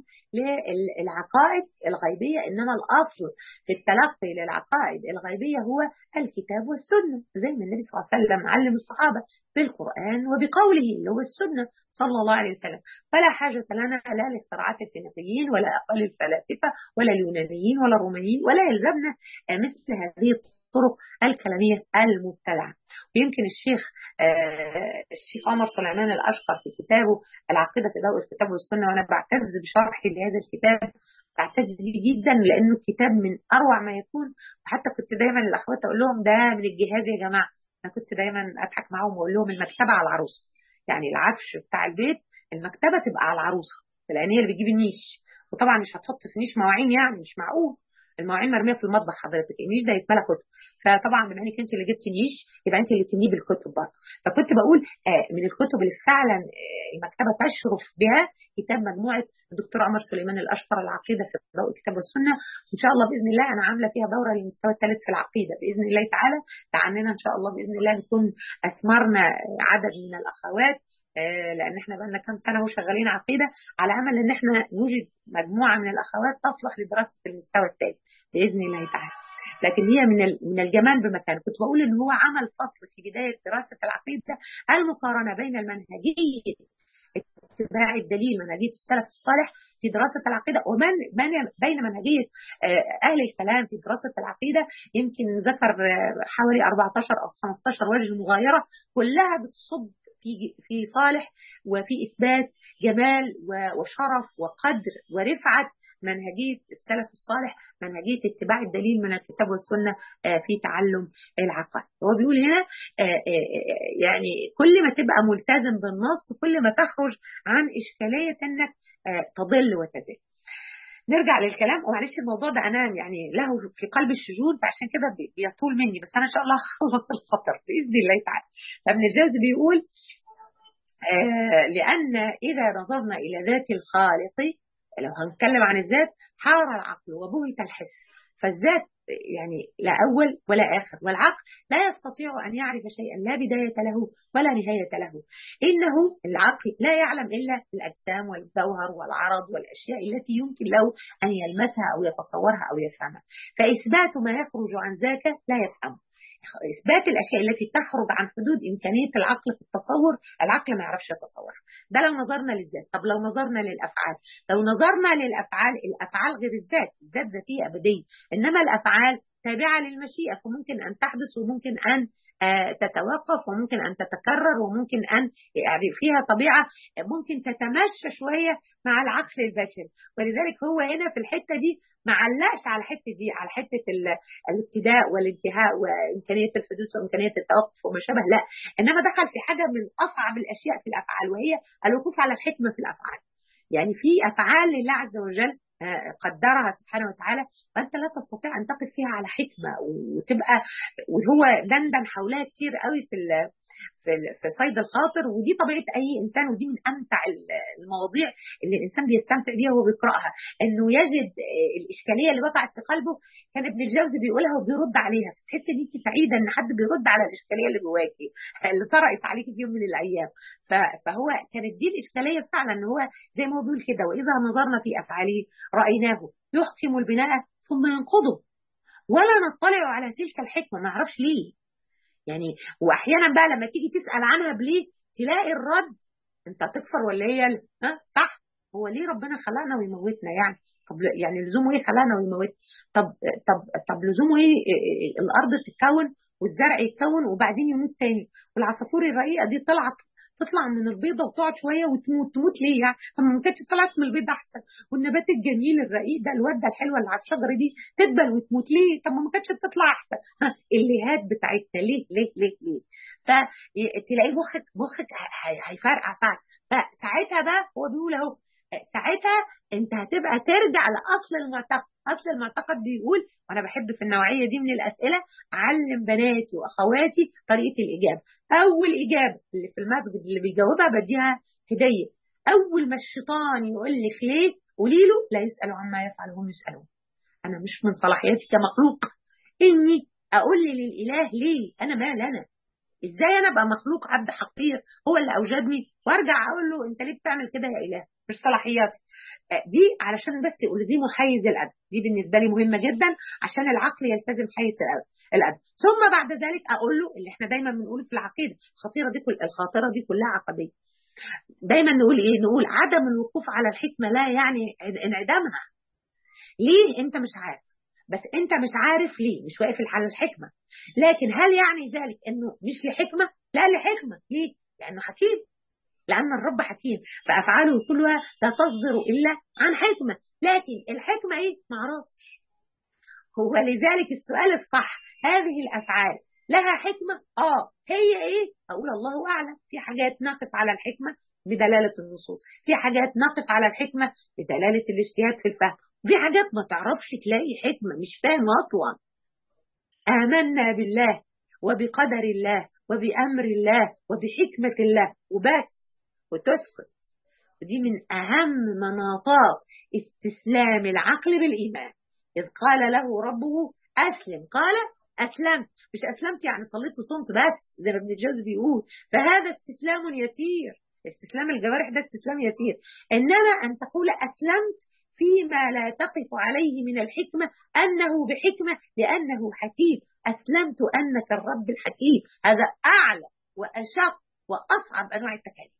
للعقائد الغيبيه انما الاصل في التلقي للعقائد الغيبيه هو الكتاب والسنه زي ما النبي صلى الله عليه وسلم علم الصحابه بالقران وبقوله اللي هو السنه صلى الله عليه وسلم فلا حاجه لنا لا لاختراعات الفينيقيين ولا اقوال الفلاسفه ولا اليونانيين ولا الرومانيين ولا يلزمنا مثل هذه الطرق الكلاميه المبتدعه ويمكن الشيخ آه الشيخ عمر سليمان الاشقر في كتابه العقيده في ضوء الكتاب والسنه وانا بعتز بشرحي لهذا الكتاب بعتز بيه جدا لانه كتاب من اروع ما يكون وحتى كنت دايما الاخوات اقول لهم ده من الجهاز يا جماعه انا كنت دايما اضحك معاهم واقول لهم المكتبه على العروسه يعني العفش بتاع البيت المكتبه تبقى على العروسه لان هي اللي بتجيب النيش وطبعا مش هتحط في نيش مواعين يعني مش معقول المواعين مرميه في المطبخ حضرتك النيش ده يتملى كتب فطبعا بما انك انت اللي جبتي نيش يبقى انت اللي تنيه بالكتب برضه فكنت بقول آه من الكتب اللي فعلا آه المكتبه تشرف بها كتاب مجموعه الدكتور عمر سليمان الاشقر العقيده في ضوء الكتاب والسنه وان شاء الله باذن الله انا عامله فيها دوره للمستوى الثالث في العقيده باذن الله تعالى لعننا ان شاء الله باذن الله نكون اثمرنا عدد من الاخوات لان احنا بقى لنا كام سنه وشغالين عقيده على امل ان احنا نوجد مجموعه من الاخوات تصلح لدراسه المستوى الثالث باذن الله تعالى لكن هي من من الجمال بمكان كنت بقول ان هو عمل فصل في بدايه دراسه العقيده المقارنه بين المنهجيه اتباع الدليل منهجيه السلف الصالح في دراسه العقيده ومن بين منهجيه اهل الكلام في دراسه العقيده يمكن ذكر حوالي 14 او 15 وجه مغايره كلها بتصب في في صالح وفي اثبات جمال وشرف وقدر ورفعه منهجيه السلف الصالح منهجيه اتباع الدليل من الكتاب والسنه في تعلم العقائد هو بيقول هنا يعني كل ما تبقى ملتزم بالنص كل ما تخرج عن اشكاليه انك تضل وتزل نرجع للكلام ومعلش الموضوع ده انا يعني له في قلب الشجون فعشان كده بيطول مني بس انا ان شاء الله هخلص الخطر باذن الله تعالى فابن الجوزي بيقول آه لان اذا نظرنا الى ذات الخالق لو هنتكلم عن الذات حار العقل وبهت الحس فالذات يعني لا أول ولا آخر والعقل لا يستطيع أن يعرف شيئا لا بداية له ولا نهاية له إنه العقل لا يعلم إلا الأجسام والجوهر والعرض والأشياء التي يمكن له أن يلمسها أو يتصورها أو يفهمها فإثبات ما يخرج عن ذاك لا يفهمه اثبات الاشياء التي تخرج عن حدود امكانيه العقل في التصور العقل ما يعرفش يتصورها ده لو نظرنا للذات طب لو نظرنا للافعال لو نظرنا للافعال الافعال غير الذات الذات ذاتيه ابديه انما الافعال تابعه للمشيئه فممكن ان تحدث وممكن ان تتوقف وممكن ان تتكرر وممكن ان يعني فيها طبيعه ممكن تتمشى شويه مع العقل البشري ولذلك هو هنا في الحته دي ما علقش على الحته دي على حته الابتداء والانتهاء وامكانيه الحدوث وامكانيه التوقف وما شابه لا انما دخل في حاجه من اصعب الاشياء في الافعال وهي الوقوف على الحكمه في الافعال يعني في افعال لله عز وجل قدرها سبحانه وتعالى وانت لا تستطيع ان تقف فيها على حكمه وتبقى وهو دندن حولها كتير قوي في في في صيد الخاطر ودي طبيعه اي انسان ودي من امتع المواضيع اللي الانسان بيستمتع بيها وهو بيقراها انه يجد الاشكاليه اللي وقعت في قلبه كان ابن الجوزي بيقولها وبيرد عليها فتحس ان انت سعيده ان حد بيرد على الاشكاليه اللي جواكي اللي طرقت عليكي في يوم من الايام فهو كانت دي الاشكاليه فعلا ان هو زي ما هو بيقول كده واذا نظرنا في افعاله رايناه يحكم البناء ثم ينقضه ولا نطلع على تلك الحكمه ما نعرفش ليه يعني واحيانا بقى لما تيجي تسال عنها بليه تلاقي الرد انت هتكفر ولا هي ها صح هو ليه ربنا خلقنا ويموتنا يعني طب يعني لزومه ايه خلقنا ويموتنا طب طب طب لزومه ايه الارض تتكون والزرع يتكون وبعدين يموت تاني والعصافور الرقيقه دي طلعت تطلع من البيضة وتقعد شوية وتموت تموت ليه يعني طب ما كانتش طلعت من البيضة أحسن والنبات الجميل الرقيق ده الوردة الحلوة اللي على الشجرة دي تدبل وتموت ليه طب ما كانتش تطلع أحسن الليهات بتاعتنا ليه ليه ليه ليه فتلاقي مخك مخك هيفرقع فعلا فساعتها بقى هو بيقول اهو ساعتها انت هتبقى ترجع لاصل المعتقد اصل المعتقد بيقول وانا بحب في النوعيه دي من الاسئله اعلم بناتي واخواتي طريقه الاجابه اول اجابه اللي في المسجد اللي بيجاوبها بديها هديه اول ما الشيطان يقول لك ليه قولي له لا يسالوا عما يفعل هم يسالون انا مش من صلاحياتي كمخلوق اني اقول للاله ليه انا مال انا ازاي انا ابقى مخلوق عبد حقير هو اللي اوجدني وارجع اقول له انت ليه بتعمل كده يا اله مش صلاحياتي دي علشان بس الزمه حيز الادب دي بالنسبه لي مهمه جدا عشان العقل يلتزم حيز الادب الادب ثم بعد ذلك اقول له اللي احنا دايما بنقوله في العقيده الخطيره دي كل الخاطره دي كلها عقديه دايما نقول ايه نقول عدم الوقوف على الحكمه لا يعني انعدامها ليه انت مش عارف بس انت مش عارف ليه مش واقف على الحكمه لكن هل يعني ذلك انه مش لحكمه لا لحكمه ليه لانه حكيم لأن الرب حكيم فأفعاله كلها لا تصدر إلا عن حكمة لكن الحكمة إيه؟ معرفش هو لذلك السؤال الصح هذه الأفعال لها حكمة؟ آه هي إيه؟ أقول الله أعلم في حاجات نقف على الحكمة بدلالة النصوص في حاجات نقف على الحكمة بدلالة الاجتهاد في الفهم في حاجات ما تعرفش تلاقي حكمة مش فاهم أصلا آمنا بالله وبقدر الله وبأمر الله وبحكمة الله وبس وتسكت ودي من أهم مناطات استسلام العقل بالإيمان إذ قال له ربه أسلم قال أسلمت مش أسلمت يعني صليت وصمت بس زي ما ابن الجوزي بيقول فهذا استسلام يسير استسلام الجوارح ده استسلام يسير إنما أن تقول أسلمت فيما لا تقف عليه من الحكمة أنه بحكمة لأنه حكيم أسلمت أنك الرب الحكيم هذا أعلى وأشق وأصعب أنواع التكاليف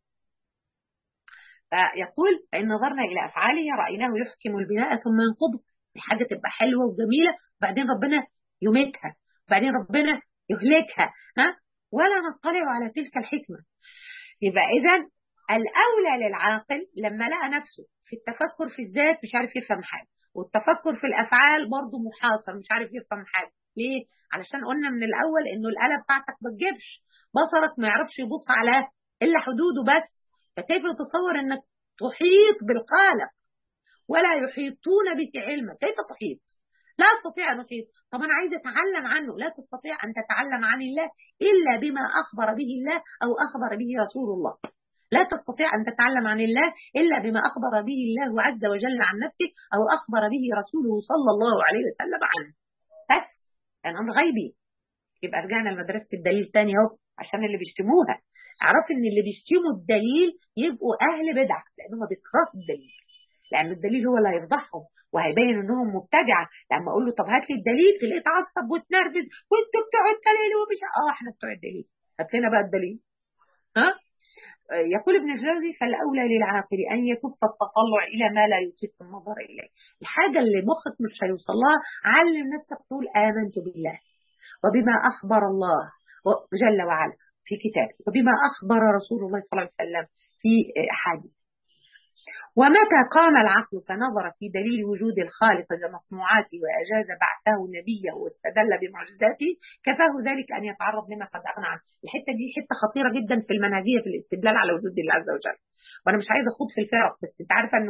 فيقول فإن نظرنا إلى أفعاله رأيناه يحكم البناء ثم ينقضه الحاجة تبقى حلوة وجميلة وبعدين ربنا يميتها وبعدين ربنا يهلكها ها ولا نطلع على تلك الحكمة يبقى إذا الأولى للعاقل لما لقى نفسه في التفكر في الذات مش عارف يفهم حاجة والتفكر في الأفعال برضه محاصر مش عارف يفهم حاجة ليه؟ علشان قلنا من الأول إنه الآلة بتاعتك ما تجيبش بصرك ما يعرفش يبص على إلا حدوده بس فكيف تصور انك تحيط بالخالق ولا يحيطون بك علما كيف تحيط لا استطيع ان احيط طب انا عايز اتعلم عنه لا تستطيع ان تتعلم عن الله الا بما اخبر به الله او اخبر به رسول الله لا تستطيع ان تتعلم عن الله الا بما اخبر به الله عز وجل عن نفسه او اخبر به رسوله صلى الله عليه وسلم عنه بس كان امر غيبي يبقى رجعنا لمدرسه الدليل تاني اهو عشان اللي بيشتموها اعرفي ان اللي بيشتموا الدليل يبقوا اهل بدعه لانهم بيكرهوا الدليل لان الدليل هو اللي هيفضحهم وهيبين انهم مبتدعه لما اقول له طب هات لي الدليل تلاقيه اتعصب وتنرفز وانتوا بتوع الدليل ومش اه احنا بتوع الدليل هات لنا بقى الدليل ها يقول ابن الجوزي فالاولى للعاقل ان يكف التطلع الى ما لا يطيق النظر اليه الحاجه اللي مخك مش هيوصل لها علم نفسك تقول امنت بالله وبما اخبر الله جل وعلا في كتابه وبما أخبر رسول الله صلى الله عليه وسلم في أحاديث ومتى قام العقل فنظر في دليل وجود الخالق لمصنوعاته وأجاز بعثه نبيه واستدل بمعجزاته كفاه ذلك أن يتعرض لما قد أغنى عنه الحتة دي حتة خطيرة جدا في المنهجية في الاستدلال على وجود الله عز وجل وأنا مش عايزة أخوض في الفرق بس أنت عارفة أنه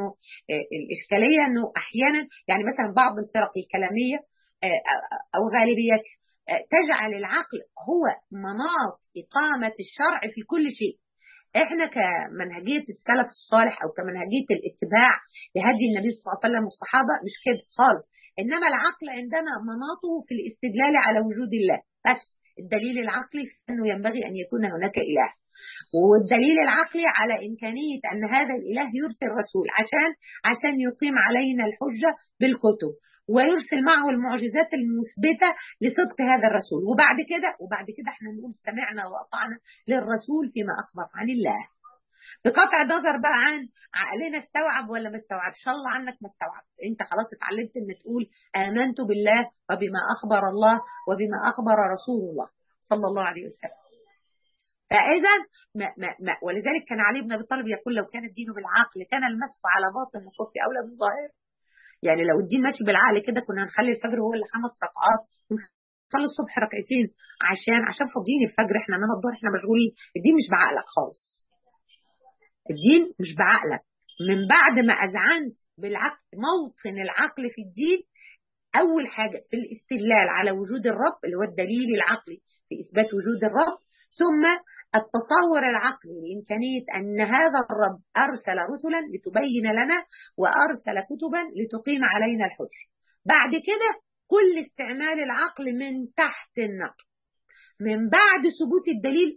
الإشكالية أنه أحيانا يعني مثلا بعض الفرق الكلامية أو غالبيتها تجعل العقل هو مناط إقامة الشرع في كل شيء احنا كمنهجية السلف الصالح او كمنهجية الاتباع لهدي النبي صلى الله عليه وسلم والصحابة مش كده خالص انما العقل عندنا مناطه في الاستدلال على وجود الله بس الدليل العقلي في انه ينبغي ان يكون هناك اله والدليل العقلي على إمكانية أن هذا الإله يرسل رسول عشان عشان يقيم علينا الحجة بالكتب ويرسل معه المعجزات المثبتة لصدق هذا الرسول وبعد كده وبعد كده احنا نقول سمعنا وأطعنا للرسول فيما أخبر عن الله بقطع نظر بقى عن عقلنا استوعب ولا ما استوعبش الله عنك ما استوعب انت خلاص اتعلمت ان تقول امنت بالله وبما اخبر الله وبما اخبر رسول الله صلى الله عليه وسلم فاذا ما ما ما ولذلك كان علي بن ابي طالب يقول لو كان الدين بالعقل كان المسح على باطن الخف اولى من ظاهر يعني لو الدين ماشي بالعقل كده كنا هنخلي الفجر هو اللي خمس ركعات ونخلي الصبح ركعتين عشان عشان فاضيين الفجر احنا انما الظهر احنا مشغولين الدين مش بعقلك خالص الدين مش بعقلك من بعد ما اذعنت بالعقل موطن العقل في الدين اول حاجه في الاستدلال على وجود الرب اللي هو الدليل العقلي في اثبات وجود الرب ثم التصور العقلي لإمكانية أن هذا الرب أرسل رسلا لتبين لنا وأرسل كتبا لتقيم علينا الحجة بعد كده كل استعمال العقل من تحت النقل من بعد ثبوت الدليل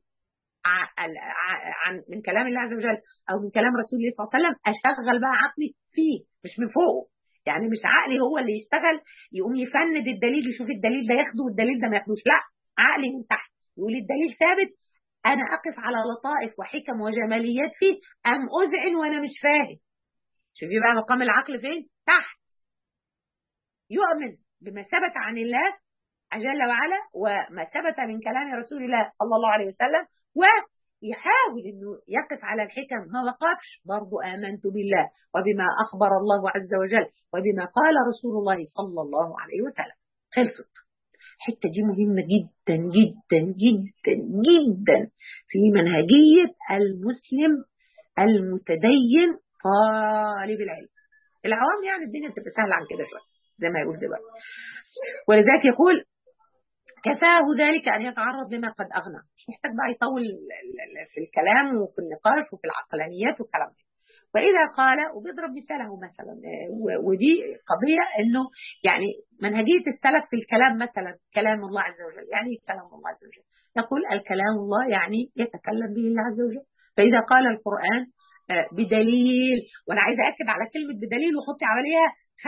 عن من كلام الله عز وجل او من كلام رسول الله صلى الله عليه وسلم اشغل بقى عقلي فيه مش من فوقه يعني مش عقلي هو اللي يشتغل يقوم يفند الدليل يشوف الدليل ده ياخده والدليل ده ما ياخدوش لا عقلي من تحت يقول الدليل ثابت انا اقف على لطائف وحكم وجماليات فيه ام اذعن وانا مش فاهم شوفي بقى مقام العقل فين تحت يؤمن بما ثبت عن الله جل وعلا وما ثبت من كلام رسول الله صلى الله عليه وسلم ويحاول انه يقف على الحكم ما وقفش برضه امنت بالله وبما اخبر الله عز وجل وبما قال رسول الله صلى الله عليه وسلم خلصت الحته دي مهمه جدا جدا جدا جدا في منهجيه المسلم المتدين طالب العلم العوام يعني الدنيا بتبقى سهله عن كده شويه زي ما يقول دلوقتي ولذلك يقول كفاه ذلك ان يتعرض لما قد اغنى مش محتاج بقى يطول في الكلام وفي النقاش وفي العقلانيات والكلام ده وإذا قال وبيضرب مثاله مثلا ودي قضية إنه يعني منهجية السلف في الكلام مثلا كلام الله عز وجل يعني كلام الله عز وجل يقول الكلام الله يعني يتكلم به الله عز وجل فإذا قال القرآن بدليل وأنا عايزة أكد على كلمة بدليل وحطي عليها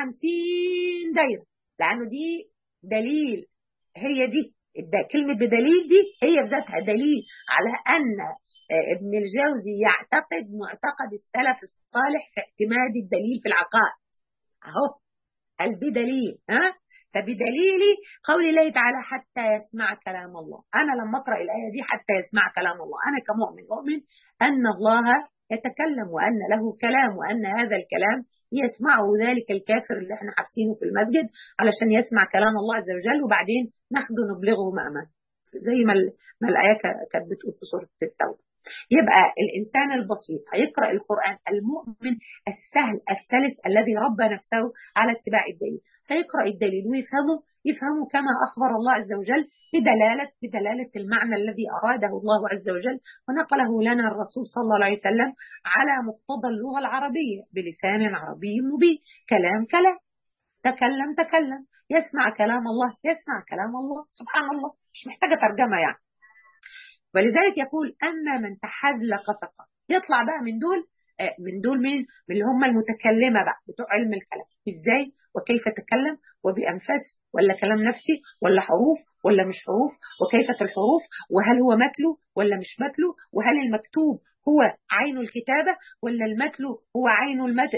خمسين دايرة لأنه دي دليل هي دي كلمة بدليل دي هي بذاتها دليل على أن ابن الجوزي يعتقد معتقد السلف الصالح في اعتماد الدليل في العقائد اهو البدليل ها فبدليل قول الله تعالى حتى يسمع كلام الله انا لما اقرا الايه دي حتى يسمع كلام الله انا كمؤمن اؤمن ان الله يتكلم وان له كلام وان هذا الكلام يسمعه ذلك الكافر اللي احنا حابسينه في المسجد علشان يسمع كلام الله عز وجل وبعدين ناخده نبلغه مأمن زي ما ما الايه كانت بتقول في سوره التوبه يبقى الإنسان البسيط هيقرأ القرآن المؤمن السهل السلس الذي ربى نفسه على اتباع الدليل هيقرأ الدليل ويفهمه يفهمه كما أخبر الله عز وجل بدلالة بدلالة المعنى الذي أراده الله عز وجل ونقله لنا الرسول صلى الله عليه وسلم على مقتضى اللغة العربية بلسان عربي مبين كلام كلام تكلم تكلم يسمع كلام الله يسمع كلام الله سبحان الله مش محتاجة ترجمة يعني ولذلك يقول أما من تحذلق فقط يطلع بقى من دول من دول مين؟ من اللي هم المتكلمة بقى بتوع علم الكلام ازاي وكيف تكلم وبأنفاس ولا كلام نفسي ولا حروف ولا مش حروف وكيفة الحروف وهل هو متلو ولا مش متلو وهل المكتوب هو عين الكتابة ولا المتلو هو عين المت...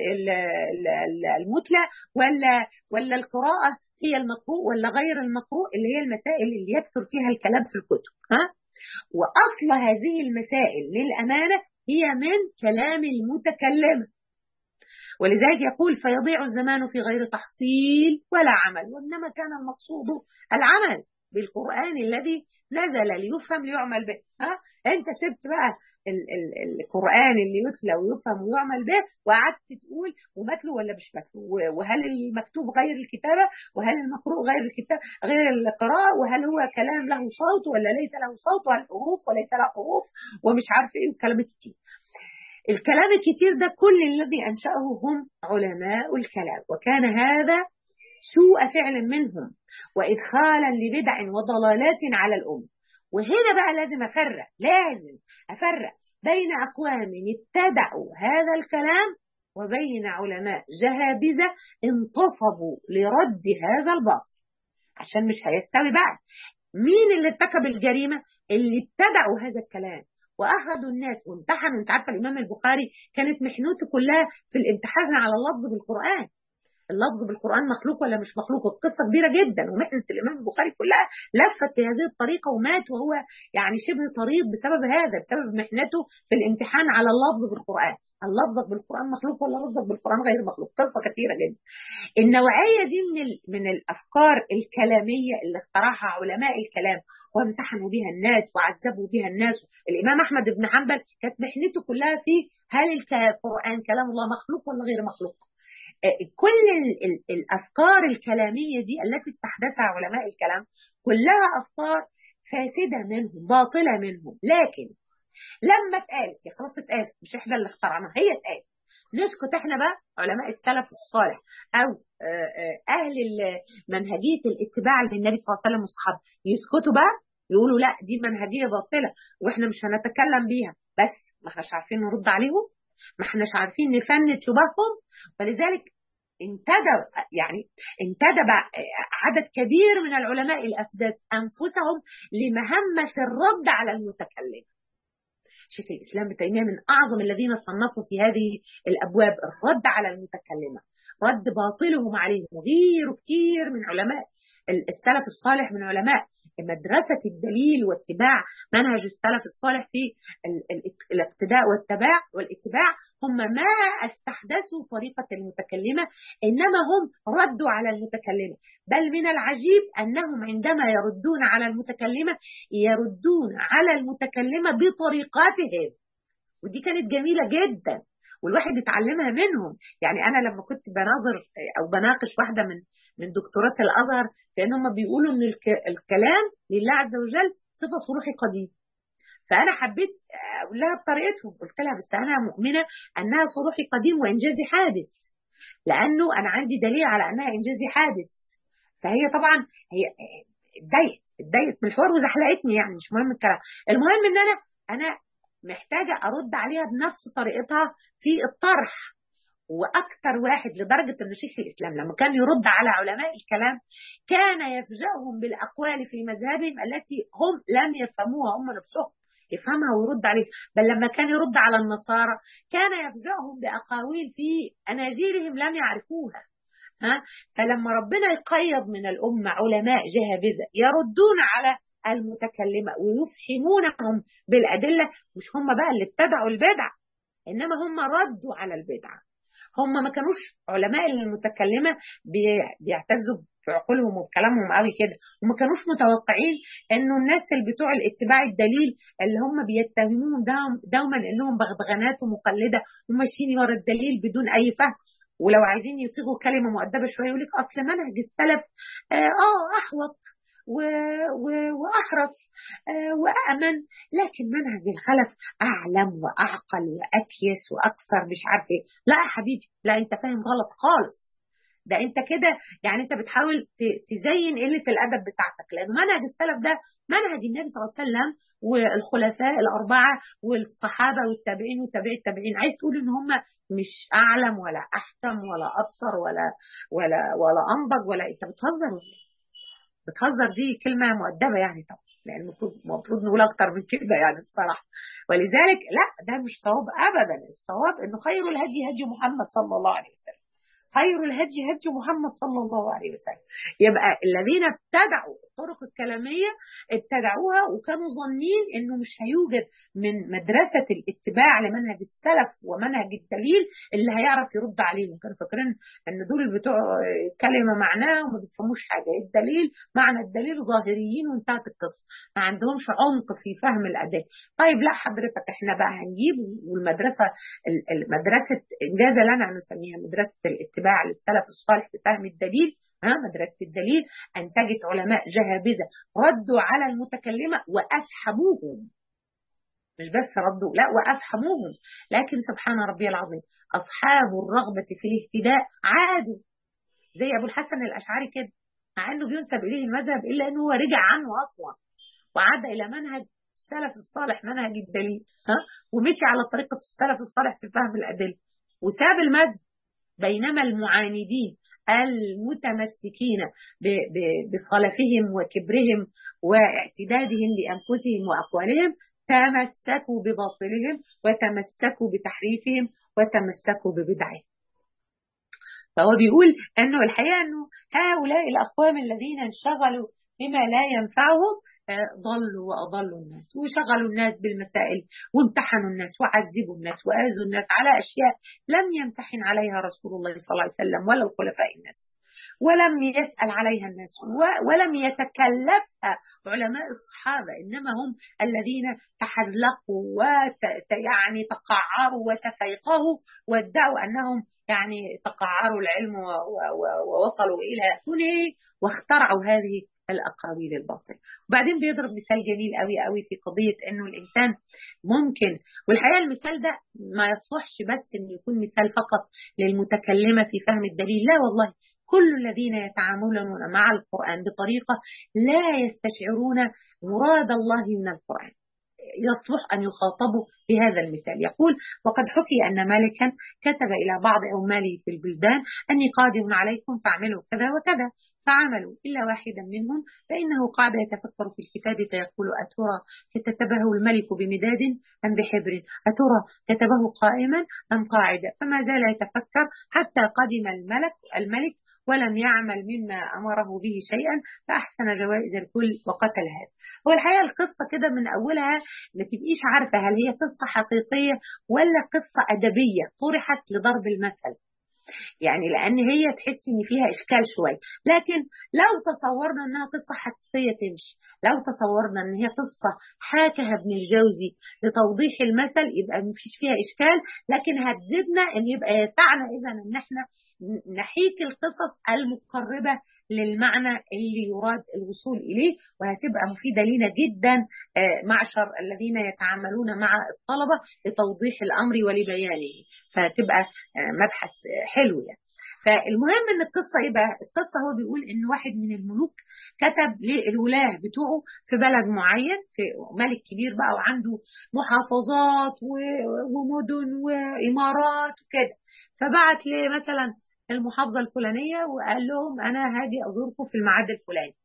المتلى ولا ولا القراءة هي المقروء ولا غير المقروء اللي هي المسائل اللي يكثر فيها الكلام في الكتب ها وأصل هذه المسائل للأمانة هي من كلام المتكلم ولذلك يقول فيضيع الزمان في غير تحصيل ولا عمل وإنما كان المقصود العمل بالقرآن الذي نزل ليفهم ليعمل به ها أنت سبت بقى ال- ال- القرآن اللي يتلى ويفهم ويعمل به وقعدت تقول ومتلو ولا مش متلو و- وهل المكتوب غير الكتابة وهل المقروء غير الكتاب غير القراءة وهل هو كلام له صوت ولا ليس له صوت وهل حروف وليس له حروف ومش عارف ايه وكلام كتير الكلام الكتير ده كل الذي أنشأه هم علماء الكلام وكان هذا سوء فعل منهم وإدخالا لبدع وضلالات على الأمة وهنا بقى لازم أفرق لازم أفرق بين أقوام ابتدعوا هذا الكلام وبين علماء جهابذة انتصبوا لرد هذا الباطل عشان مش هيستوي بقى مين اللي ارتكب الجريمة اللي ابتدعوا هذا الكلام واخذوا الناس وامتحنوا انت عارفه الامام البخاري كانت محنته كلها في الامتحان على اللفظ بالقران اللفظ بالقران مخلوق ولا مش مخلوق القصه كبيره جدا ومحنه الامام البخاري كلها لفت في هذه الطريقه ومات وهو يعني شبه طريق بسبب هذا بسبب محنته في الامتحان على اللفظ بالقران اللفظ بالقران مخلوق ولا لفظك بالقران غير مخلوق قصه كثيره جدا النوعيه دي من ال- من الافكار الكلاميه اللي اخترعها علماء الكلام وامتحنوا بها الناس وعذبوا بها الناس الامام احمد بن حنبل كانت محنته كلها في هل القران كلام الله مخلوق ولا غير مخلوق آه، كل ال- ال- الافكار الكلاميه دي التي استحدثها علماء الكلام كلها افكار فاسده منهم باطله منهم لكن لما اتقالت هي خلاص اتقالت مش احنا اللي اخترعناها هي اتقالت نسكت احنا بقى علماء السلف الصالح او آه، آه، اهل ال- منهجيه الاتباع للنبي صلى الله عليه وسلم والصحابه يسكتوا بقى يقولوا لا دي منهجيه باطله واحنا مش هنتكلم بيها بس ما احناش عارفين نرد عليهم ما احناش عارفين نفند شبههم ولذلك انتدب يعني انتدب عدد كبير من العلماء الافداس انفسهم لمهمه الرد على المتكلم شيخ الاسلام ابن تيميه من اعظم الذين صنفوا في هذه الابواب الرد على المتكلمه رد باطلهم عليهم وغيره كتير من علماء السلف الصالح من علماء مدرسة الدليل واتباع منهج السلف الصالح في ال- ال- الاقتداء والاتباع والاتباع هم ما استحدثوا طريقة المتكلمة إنما هم ردوا على المتكلمة بل من العجيب أنهم عندما يردون على المتكلمة يردون على المتكلمة بطريقاتهم ودي كانت جميلة جدا والواحد يتعلمها منهم يعني أنا لما كنت بناظر أو بناقش واحدة من من دكتورات الأزهر لأن هم بيقولوا إن الك- الكلام لله عز وجل صفة صروحي قديم فأنا حبيت أقول لها بطريقتهم قلت لها بس أنا مؤمنة أنها صروحي قديم وإنجازي حادث لأنه أنا عندي دليل على أنها إنجازي حادث فهي طبعا هي اتضايقت اتضايقت من الحوار وزحلقتني يعني مش مهم الكلام المهم ان انا انا محتاجه ارد عليها بنفس طريقتها في الطرح واكثر واحد لدرجه ان شيخ الاسلام لما كان يرد على علماء الكلام كان يفجأهم بالاقوال في مذهبهم التي هم لم يفهموها هم نفسهم يفهمها ويرد عليه بل لما كان يرد على النصارى كان يفجأهم بأقاويل في أناجيلهم لم يعرفوها ها فلما ربنا يقيض من الأمة علماء جهابذة يردون على المتكلمة ويفهمونهم بالأدلة مش هم بقى اللي ابتدعوا البدع إنما هم ردوا على البدعة هم ما كانوش علماء المتكلمة بي- بيعتزوا بعقولهم وبكلامهم قوي كده وما كانوش متوقعين انه الناس اللي بتوع الاتباع الدليل اللي هم بيتهموهم دوم- دوما انهم بغبغانات ومقلده وماشيين ورا الدليل بدون اي فهم ولو عايزين يصيغوا كلمه مؤدبه شويه يقول لك اصل منهج السلف اه, آه احوط و... و... واحرص آه وامن لكن منهج الخلف اعلم واعقل واكيس واكثر مش عارف ايه لا يا حبيبي لا انت فاهم غلط خالص ده انت كده يعني انت بتحاول ت- تزين قله الادب بتاعتك لان منهج السلف ده منهج النبي صلى الله عليه وسلم والخلفاء الاربعه والصحابه والتابعين والتابعي التابعين عايز تقول ان هم مش اعلم ولا احكم ولا ابصر ولا ولا ولا انضج ولا انت بتهزر ولا إيه؟ بتهزر دي كلمه مؤدبه يعني طبعا لان المفروض المفروض نقول اكتر من كده يعني الصراحه ولذلك لا ده مش صواب ابدا الصواب انه خير الهدي هدي محمد صلى الله عليه وسلم خير الهدي هدي محمد صلى الله عليه وسلم يبقى الذين ابتدعوا الطرق الكلاميه ابتدعوها وكانوا ظانين انه مش هيوجد من مدرسه الاتباع لمنهج السلف ومنهج الدليل اللي هيعرف يرد عليهم كانوا فاكرين ان دول بتوع كلمه معناها وما بيفهموش حاجه الدليل معنى الدليل ظاهريين وانتهت القصه ما عندهمش عمق في فهم الاداه طيب لا حضرتك احنا بقى هنجيب والمدرسه مدرسه انجاز لنا نسميها مدرسه الاتباع للسلف الصالح في فهم الدليل ها مدرسة الدليل أنتجت علماء جهابذة ردوا على المتكلمة وأفحموهم مش بس ردوا لا وأفحموهم لكن سبحان ربي العظيم أصحاب الرغبة في الاهتداء عادوا زي أبو الحسن الأشعري كده مع أنه بينسب إليه المذهب إلا أنه هو رجع عنه أصلا وعاد إلى منهج السلف الصالح منهج الدليل ها ومشي على طريقة السلف الصالح في فهم الأدلة وساب المذهب بينما المعاندين المتمسكين بصلفهم وكبرهم واعتدادهم لأنفسهم وأقوالهم تمسكوا بباطلهم وتمسكوا بتحريفهم وتمسكوا ببدعهم فهو بيقول أنه الحقيقة أنه هؤلاء الأقوام الذين انشغلوا بما لا ينفعهم ضلوا وأضلوا الناس وشغلوا الناس بالمسائل وامتحنوا الناس وعذبوا الناس وآذوا الناس على أشياء لم يمتحن عليها رسول الله صلى الله عليه وسلم ولا الخلفاء الناس ولم يسأل عليها الناس ولم يتكلفها علماء الصحابة إنما هم الذين تحلقوا ويعني تقعروا وتفيقهوا وادعوا أنهم يعني تقعروا العلم ووصلوا إلى هنا واخترعوا هذه الاقاويل الباطله وبعدين بيضرب مثال جميل قوي قوي في قضيه انه الانسان ممكن والحقيقه المثال ده ما يصلحش بس انه يكون مثال فقط للمتكلمه في فهم الدليل لا والله كل الذين يتعاملون مع القران بطريقه لا يستشعرون مراد الله من القران يصلح أن يخاطبوا بهذا المثال يقول وقد حكي أن مالكا كتب إلى بعض عماله في البلدان أني قادم عليكم فاعملوا كذا وكذا فعملوا إلا واحدا منهم فإنه قعد يتفكر في الكتاب فيقول أترى كتبه الملك بمداد أم بحبر أترى كتبه قائما أم قاعدا فما زال يتفكر حتى قدم الملك الملك ولم يعمل مما أمره به شيئا فأحسن جوائز الكل وقتل هذا هو الحقيقة القصة كده من أولها ما تبقيش عارفة هل هي قصة حقيقية ولا قصة أدبية طرحت لضرب المثل يعني لان هي تحس ان فيها اشكال شويه لكن لو تصورنا انها قصه حقيقيه تمشي لو تصورنا ان هي قصه حاكها ابن الجوزي لتوضيح المثل يبقى مفيش فيها اشكال لكن هتزيدنا ان يبقى يسعنا اذا ان احنا نحيك القصص المقربه للمعنى اللي يراد الوصول اليه وهتبقى مفيده لنا جدا معشر الذين يتعاملون مع الطلبه لتوضيح الامر ولبيانه فتبقى مبحث حلو يعني فالمهم ان القصه ايه بقى؟ القصه هو بيقول ان واحد من الملوك كتب للولاه بتوعه في بلد معين في ملك كبير بقى وعنده محافظات ومدن وامارات وكده فبعت مثلا المحافظه الفلانيه وقال لهم انا هاجي ازوركم في الميعاد الفلاني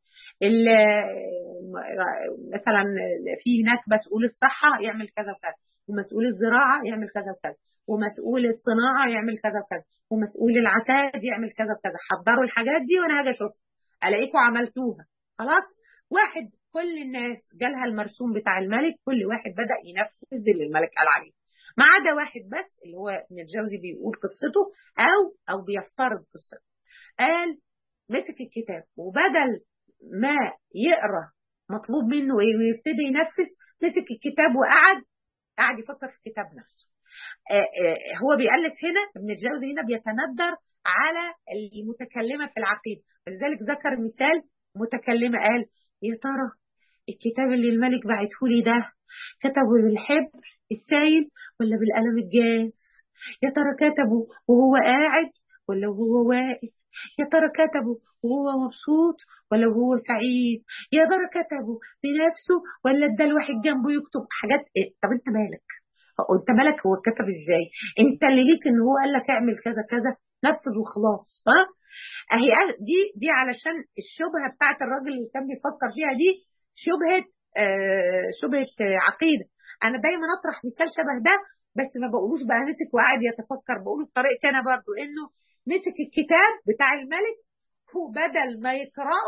مثلا في هناك مسؤول الصحه يعمل كذا وكذا ومسؤول الزراعه يعمل كذا وكذا ومسؤول الصناعه يعمل كذا وكذا ومسؤول العتاد يعمل كذا وكذا حضروا الحاجات دي وانا هاجي اشوفها الاقيكم عملتوها خلاص واحد كل الناس جالها المرسوم بتاع الملك كل واحد بدا ينفذ اللي الملك قال عليه ما عدا واحد بس اللي هو ابن الجوزي بيقول قصته او او بيفترض قصته قال مسك الكتاب وبدل ما يقرا مطلوب منه ايه ويبتدي ينفذ مسك الكتاب وقعد قعد يفكر في الكتاب نفسه آآ آآ هو بيألف هنا ابن الجوزي هنا بيتندر على المتكلمه في العقيده ولذلك ذكر مثال متكلمه قال يا ترى الكتاب اللي الملك بعته لي ده كتبه بالحبر السايل ولا بالقلم الجاف يا ترى كتبه وهو قاعد ولا وهو واقف يا ترى كتبه وهو مبسوط ولا وهو سعيد يا ترى كتبه بنفسه ولا ادى الواحد جنبه يكتب حاجات إيه؟ طب انت مالك انت مالك هو كتب ازاي انت اللي ليك ان هو قال لك اعمل كذا كذا نفذ وخلاص ها اهي دي دي علشان الشبهه بتاعت الراجل اللي كان بيفكر فيها دي شبهه آه شبهه آه عقيده انا دايما اطرح مثال شبه ده بس ما بقولوش بقى مسك وقعد يتفكر بقوله بطريقتي انا برضو انه مسك الكتاب بتاع الملك وبدل ما يقراه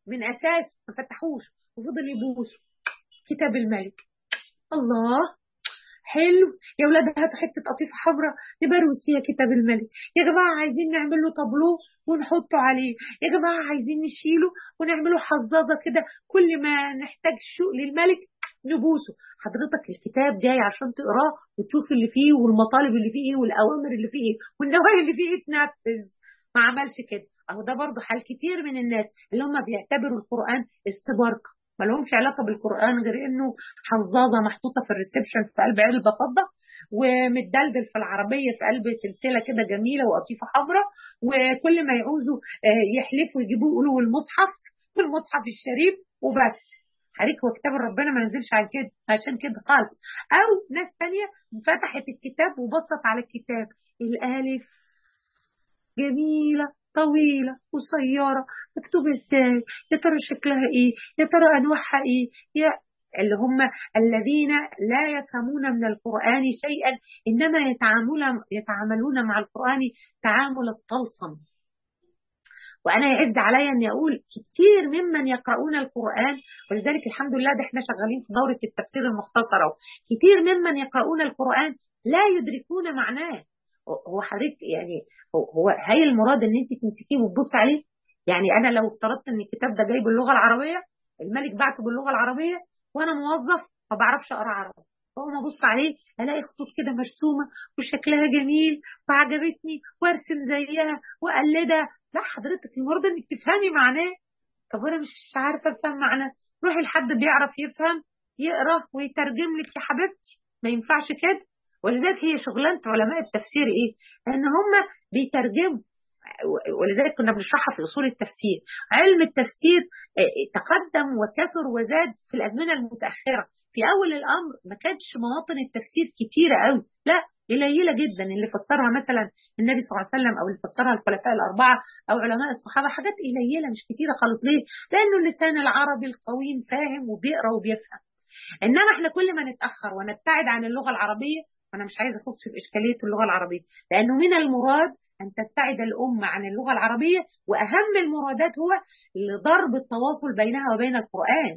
من اساس ما فتحوش وفضل يبوسه كتاب الملك الله حلو يا ولاد هاتوا حته قطيفه حمراء نبروز فيها كتاب الملك يا جماعه عايزين نعمل له طابلوه ونحطه عليه يا جماعه عايزين نشيله ونعمله حظاظه كده كل ما نحتاج شوق للملك نبوسه حضرتك الكتاب جاي عشان تقراه وتشوف اللي فيه والمطالب اللي فيه ايه والاوامر اللي فيه ايه والنواهي اللي فيه تنفذ ما عملش كده اهو ده برضه حال كتير من الناس اللي هم بيعتبروا القران استباركه ما لهمش علاقه بالقران غير انه حظاظه محطوطه في الريسبشن في قلب علبه فضه ومتدلدل في العربيه في قلب سلسله كده جميله وقطيفه حمراء وكل ما يعوزوا يحلفوا يجيبوا يقولوا المصحف والمصحف الشريف وبس عليك هو كتاب ربنا ما نزلش عن كده عشان كده خالص او ناس تانية فتحت الكتاب وبصت على الكتاب الالف جميله طويلة قصيرة مكتوبة ازاي يا ترى شكلها ايه يا ترى انواعها ايه يا اللي هم الذين لا يفهمون من القرآن شيئا إنما يتعاملون يتعاملون مع القرآن تعامل الطلسم وأنا يعز علي أن أقول كثير ممن يقرؤون القرآن ولذلك الحمد لله ده احنا شغالين في دورة التفسير المختصرة كثير ممن يقرؤون القرآن لا يدركون معناه هو حضرتك يعني هو هي المراد ان انت تمسكيه وتبص عليه يعني انا لو افترضت ان الكتاب ده جاي باللغه العربيه الملك بعته باللغه العربيه وانا موظف ما بعرفش اقرا عربي فاقوم ابص عليه الاقي خطوط كده مرسومه وشكلها جميل وعجبتني وارسم زيها واقلدها لا حضرتك المراد انك تفهمي معناه طب انا مش عارفه افهم معناه روحي لحد بيعرف يفهم يقرا ويترجم لك يا حبيبتي ما ينفعش كده ولذلك هي شغلانه علماء التفسير ايه؟ ان هم بيترجموا ولذلك كنا بنشرحها في اصول التفسير علم التفسير تقدم وكثر وزاد في الازمنه المتاخره في اول الامر ما كانش مواطن التفسير كتيره قوي لا قليله جدا اللي فسرها مثلا النبي صلى الله عليه وسلم او اللي فسرها الخلفاء الاربعه او علماء الصحابه حاجات قليله مش كتيره خالص ليه؟ لانه اللسان العربي القويم فاهم وبيقرا وبيفهم انما احنا كل ما نتاخر ونبتعد عن اللغه العربيه انا مش عايزه اخص في اشكاليه اللغه العربيه لانه من المراد ان تبتعد الامه عن اللغه العربيه واهم المرادات هو لضرب التواصل بينها وبين القران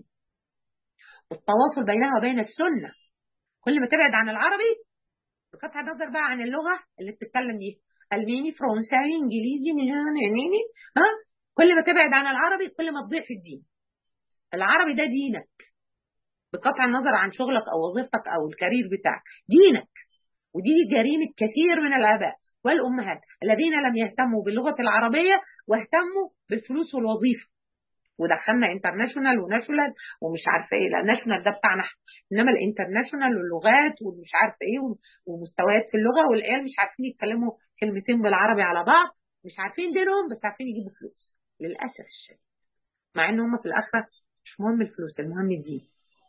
والتواصل بينها وبين السنه كل ما تبعد عن العربي بقطع النظر بقى عن اللغه اللي بتتكلم بيها الماني فرنساوي انجليزي نيني ها كل ما تبعد عن العربي كل ما تضيع في الدين العربي ده دينك بقطع النظر عن شغلك او وظيفتك او الكارير بتاعك دينك ودي جريمه كثير من الاباء والامهات الذين لم يهتموا باللغه العربيه واهتموا بالفلوس والوظيفه ودخلنا انترناشونال وناشونال ومش عارفه ايه لا ناشونال ده بتاعنا انما الانترناشونال واللغات ومش عارفه ايه ومستويات في اللغه والعيال مش عارفين يتكلموا كلمتين بالعربي على بعض مش عارفين دينهم بس عارفين يجيبوا فلوس للاسف الشديد مع ان هم في الاخره مش مهم الفلوس المهم الدين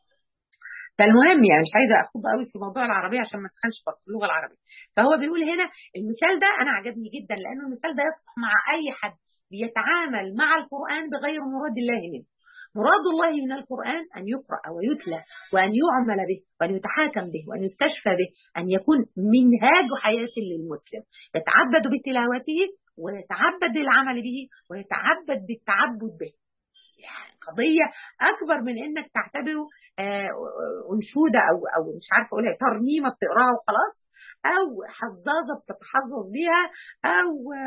فالمهم يعني مش عايزه اخوض قوي في موضوع العربيه عشان ما اسخنش في اللغه العربيه فهو بيقول هنا المثال ده انا عجبني جدا لانه المثال ده يصلح مع اي حد بيتعامل مع القران بغير مراد الله منه مراد الله من القرآن أن يقرأ ويتلى وأن يعمل به وأن يتحاكم به وأن يستشفى به أن يكون منهاج حياة للمسلم يتعبد بتلاوته ويتعبد للعمل به ويتعبد بالتعبد به يعني قضية أكبر من إنك تعتبره أنشودة أو أو مش عارفة أقولها ترنيمة بتقراها وخلاص أو حظاظة بتتحظظ بيها أو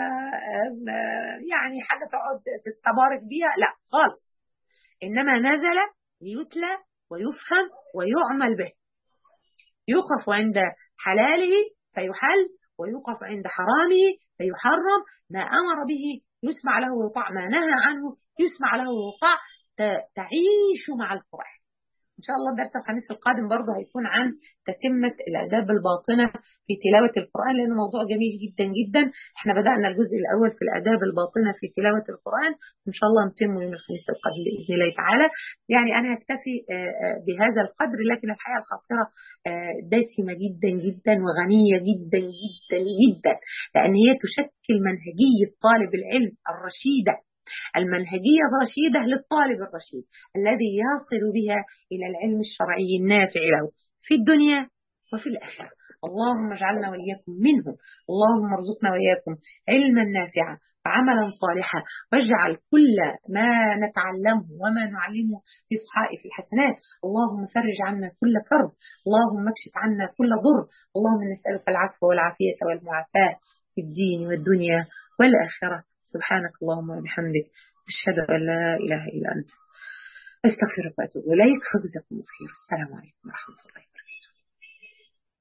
يعني حاجة تقعد تستبارك بيها لا خالص إنما نزل ليتلى ويفهم ويعمل به يوقف عند حلاله فيحل ويوقف عند حرامه فيحرم ما أمر به يسمع له ويطاع ما نهى عنه يسمع له ويطاع تعيش مع القرآن إن شاء الله الدرس الخميس القادم برضه هيكون عن تتمة الآداب الباطنة في تلاوة القرآن لأنه موضوع جميل جدا جدا احنا بدأنا الجزء الأول في الآداب الباطنة في تلاوة القرآن إن شاء الله نتمه يوم الخميس القادم بإذن الله تعالى يعني أنا هكتفي بهذا القدر لكن الحقيقة الخاطرة دسمة جدا جدا وغنية جدا جدا جدا لأن هي تشكل منهجية طالب العلم الرشيدة المنهجية الرشيدة للطالب الرشيد الذي يصل بها إلى العلم الشرعي النافع له في الدنيا وفي الآخرة اللهم اجعلنا وإياكم منهم اللهم ارزقنا وإياكم علما نافعا وعملا صالحا واجعل كل ما نتعلمه وما نعلمه في صحائف الحسنات اللهم فرج عنا كل كرب اللهم اكشف عنا كل ضر اللهم نسألك العفو والعافية والمعافاة في الدين والدنيا والآخرة سبحانك اللهم وبحمدك أشهد أن لا إله إلا أنت أستغفرك وأتوب إليك خذ الخير السلام عليكم ورحمة الله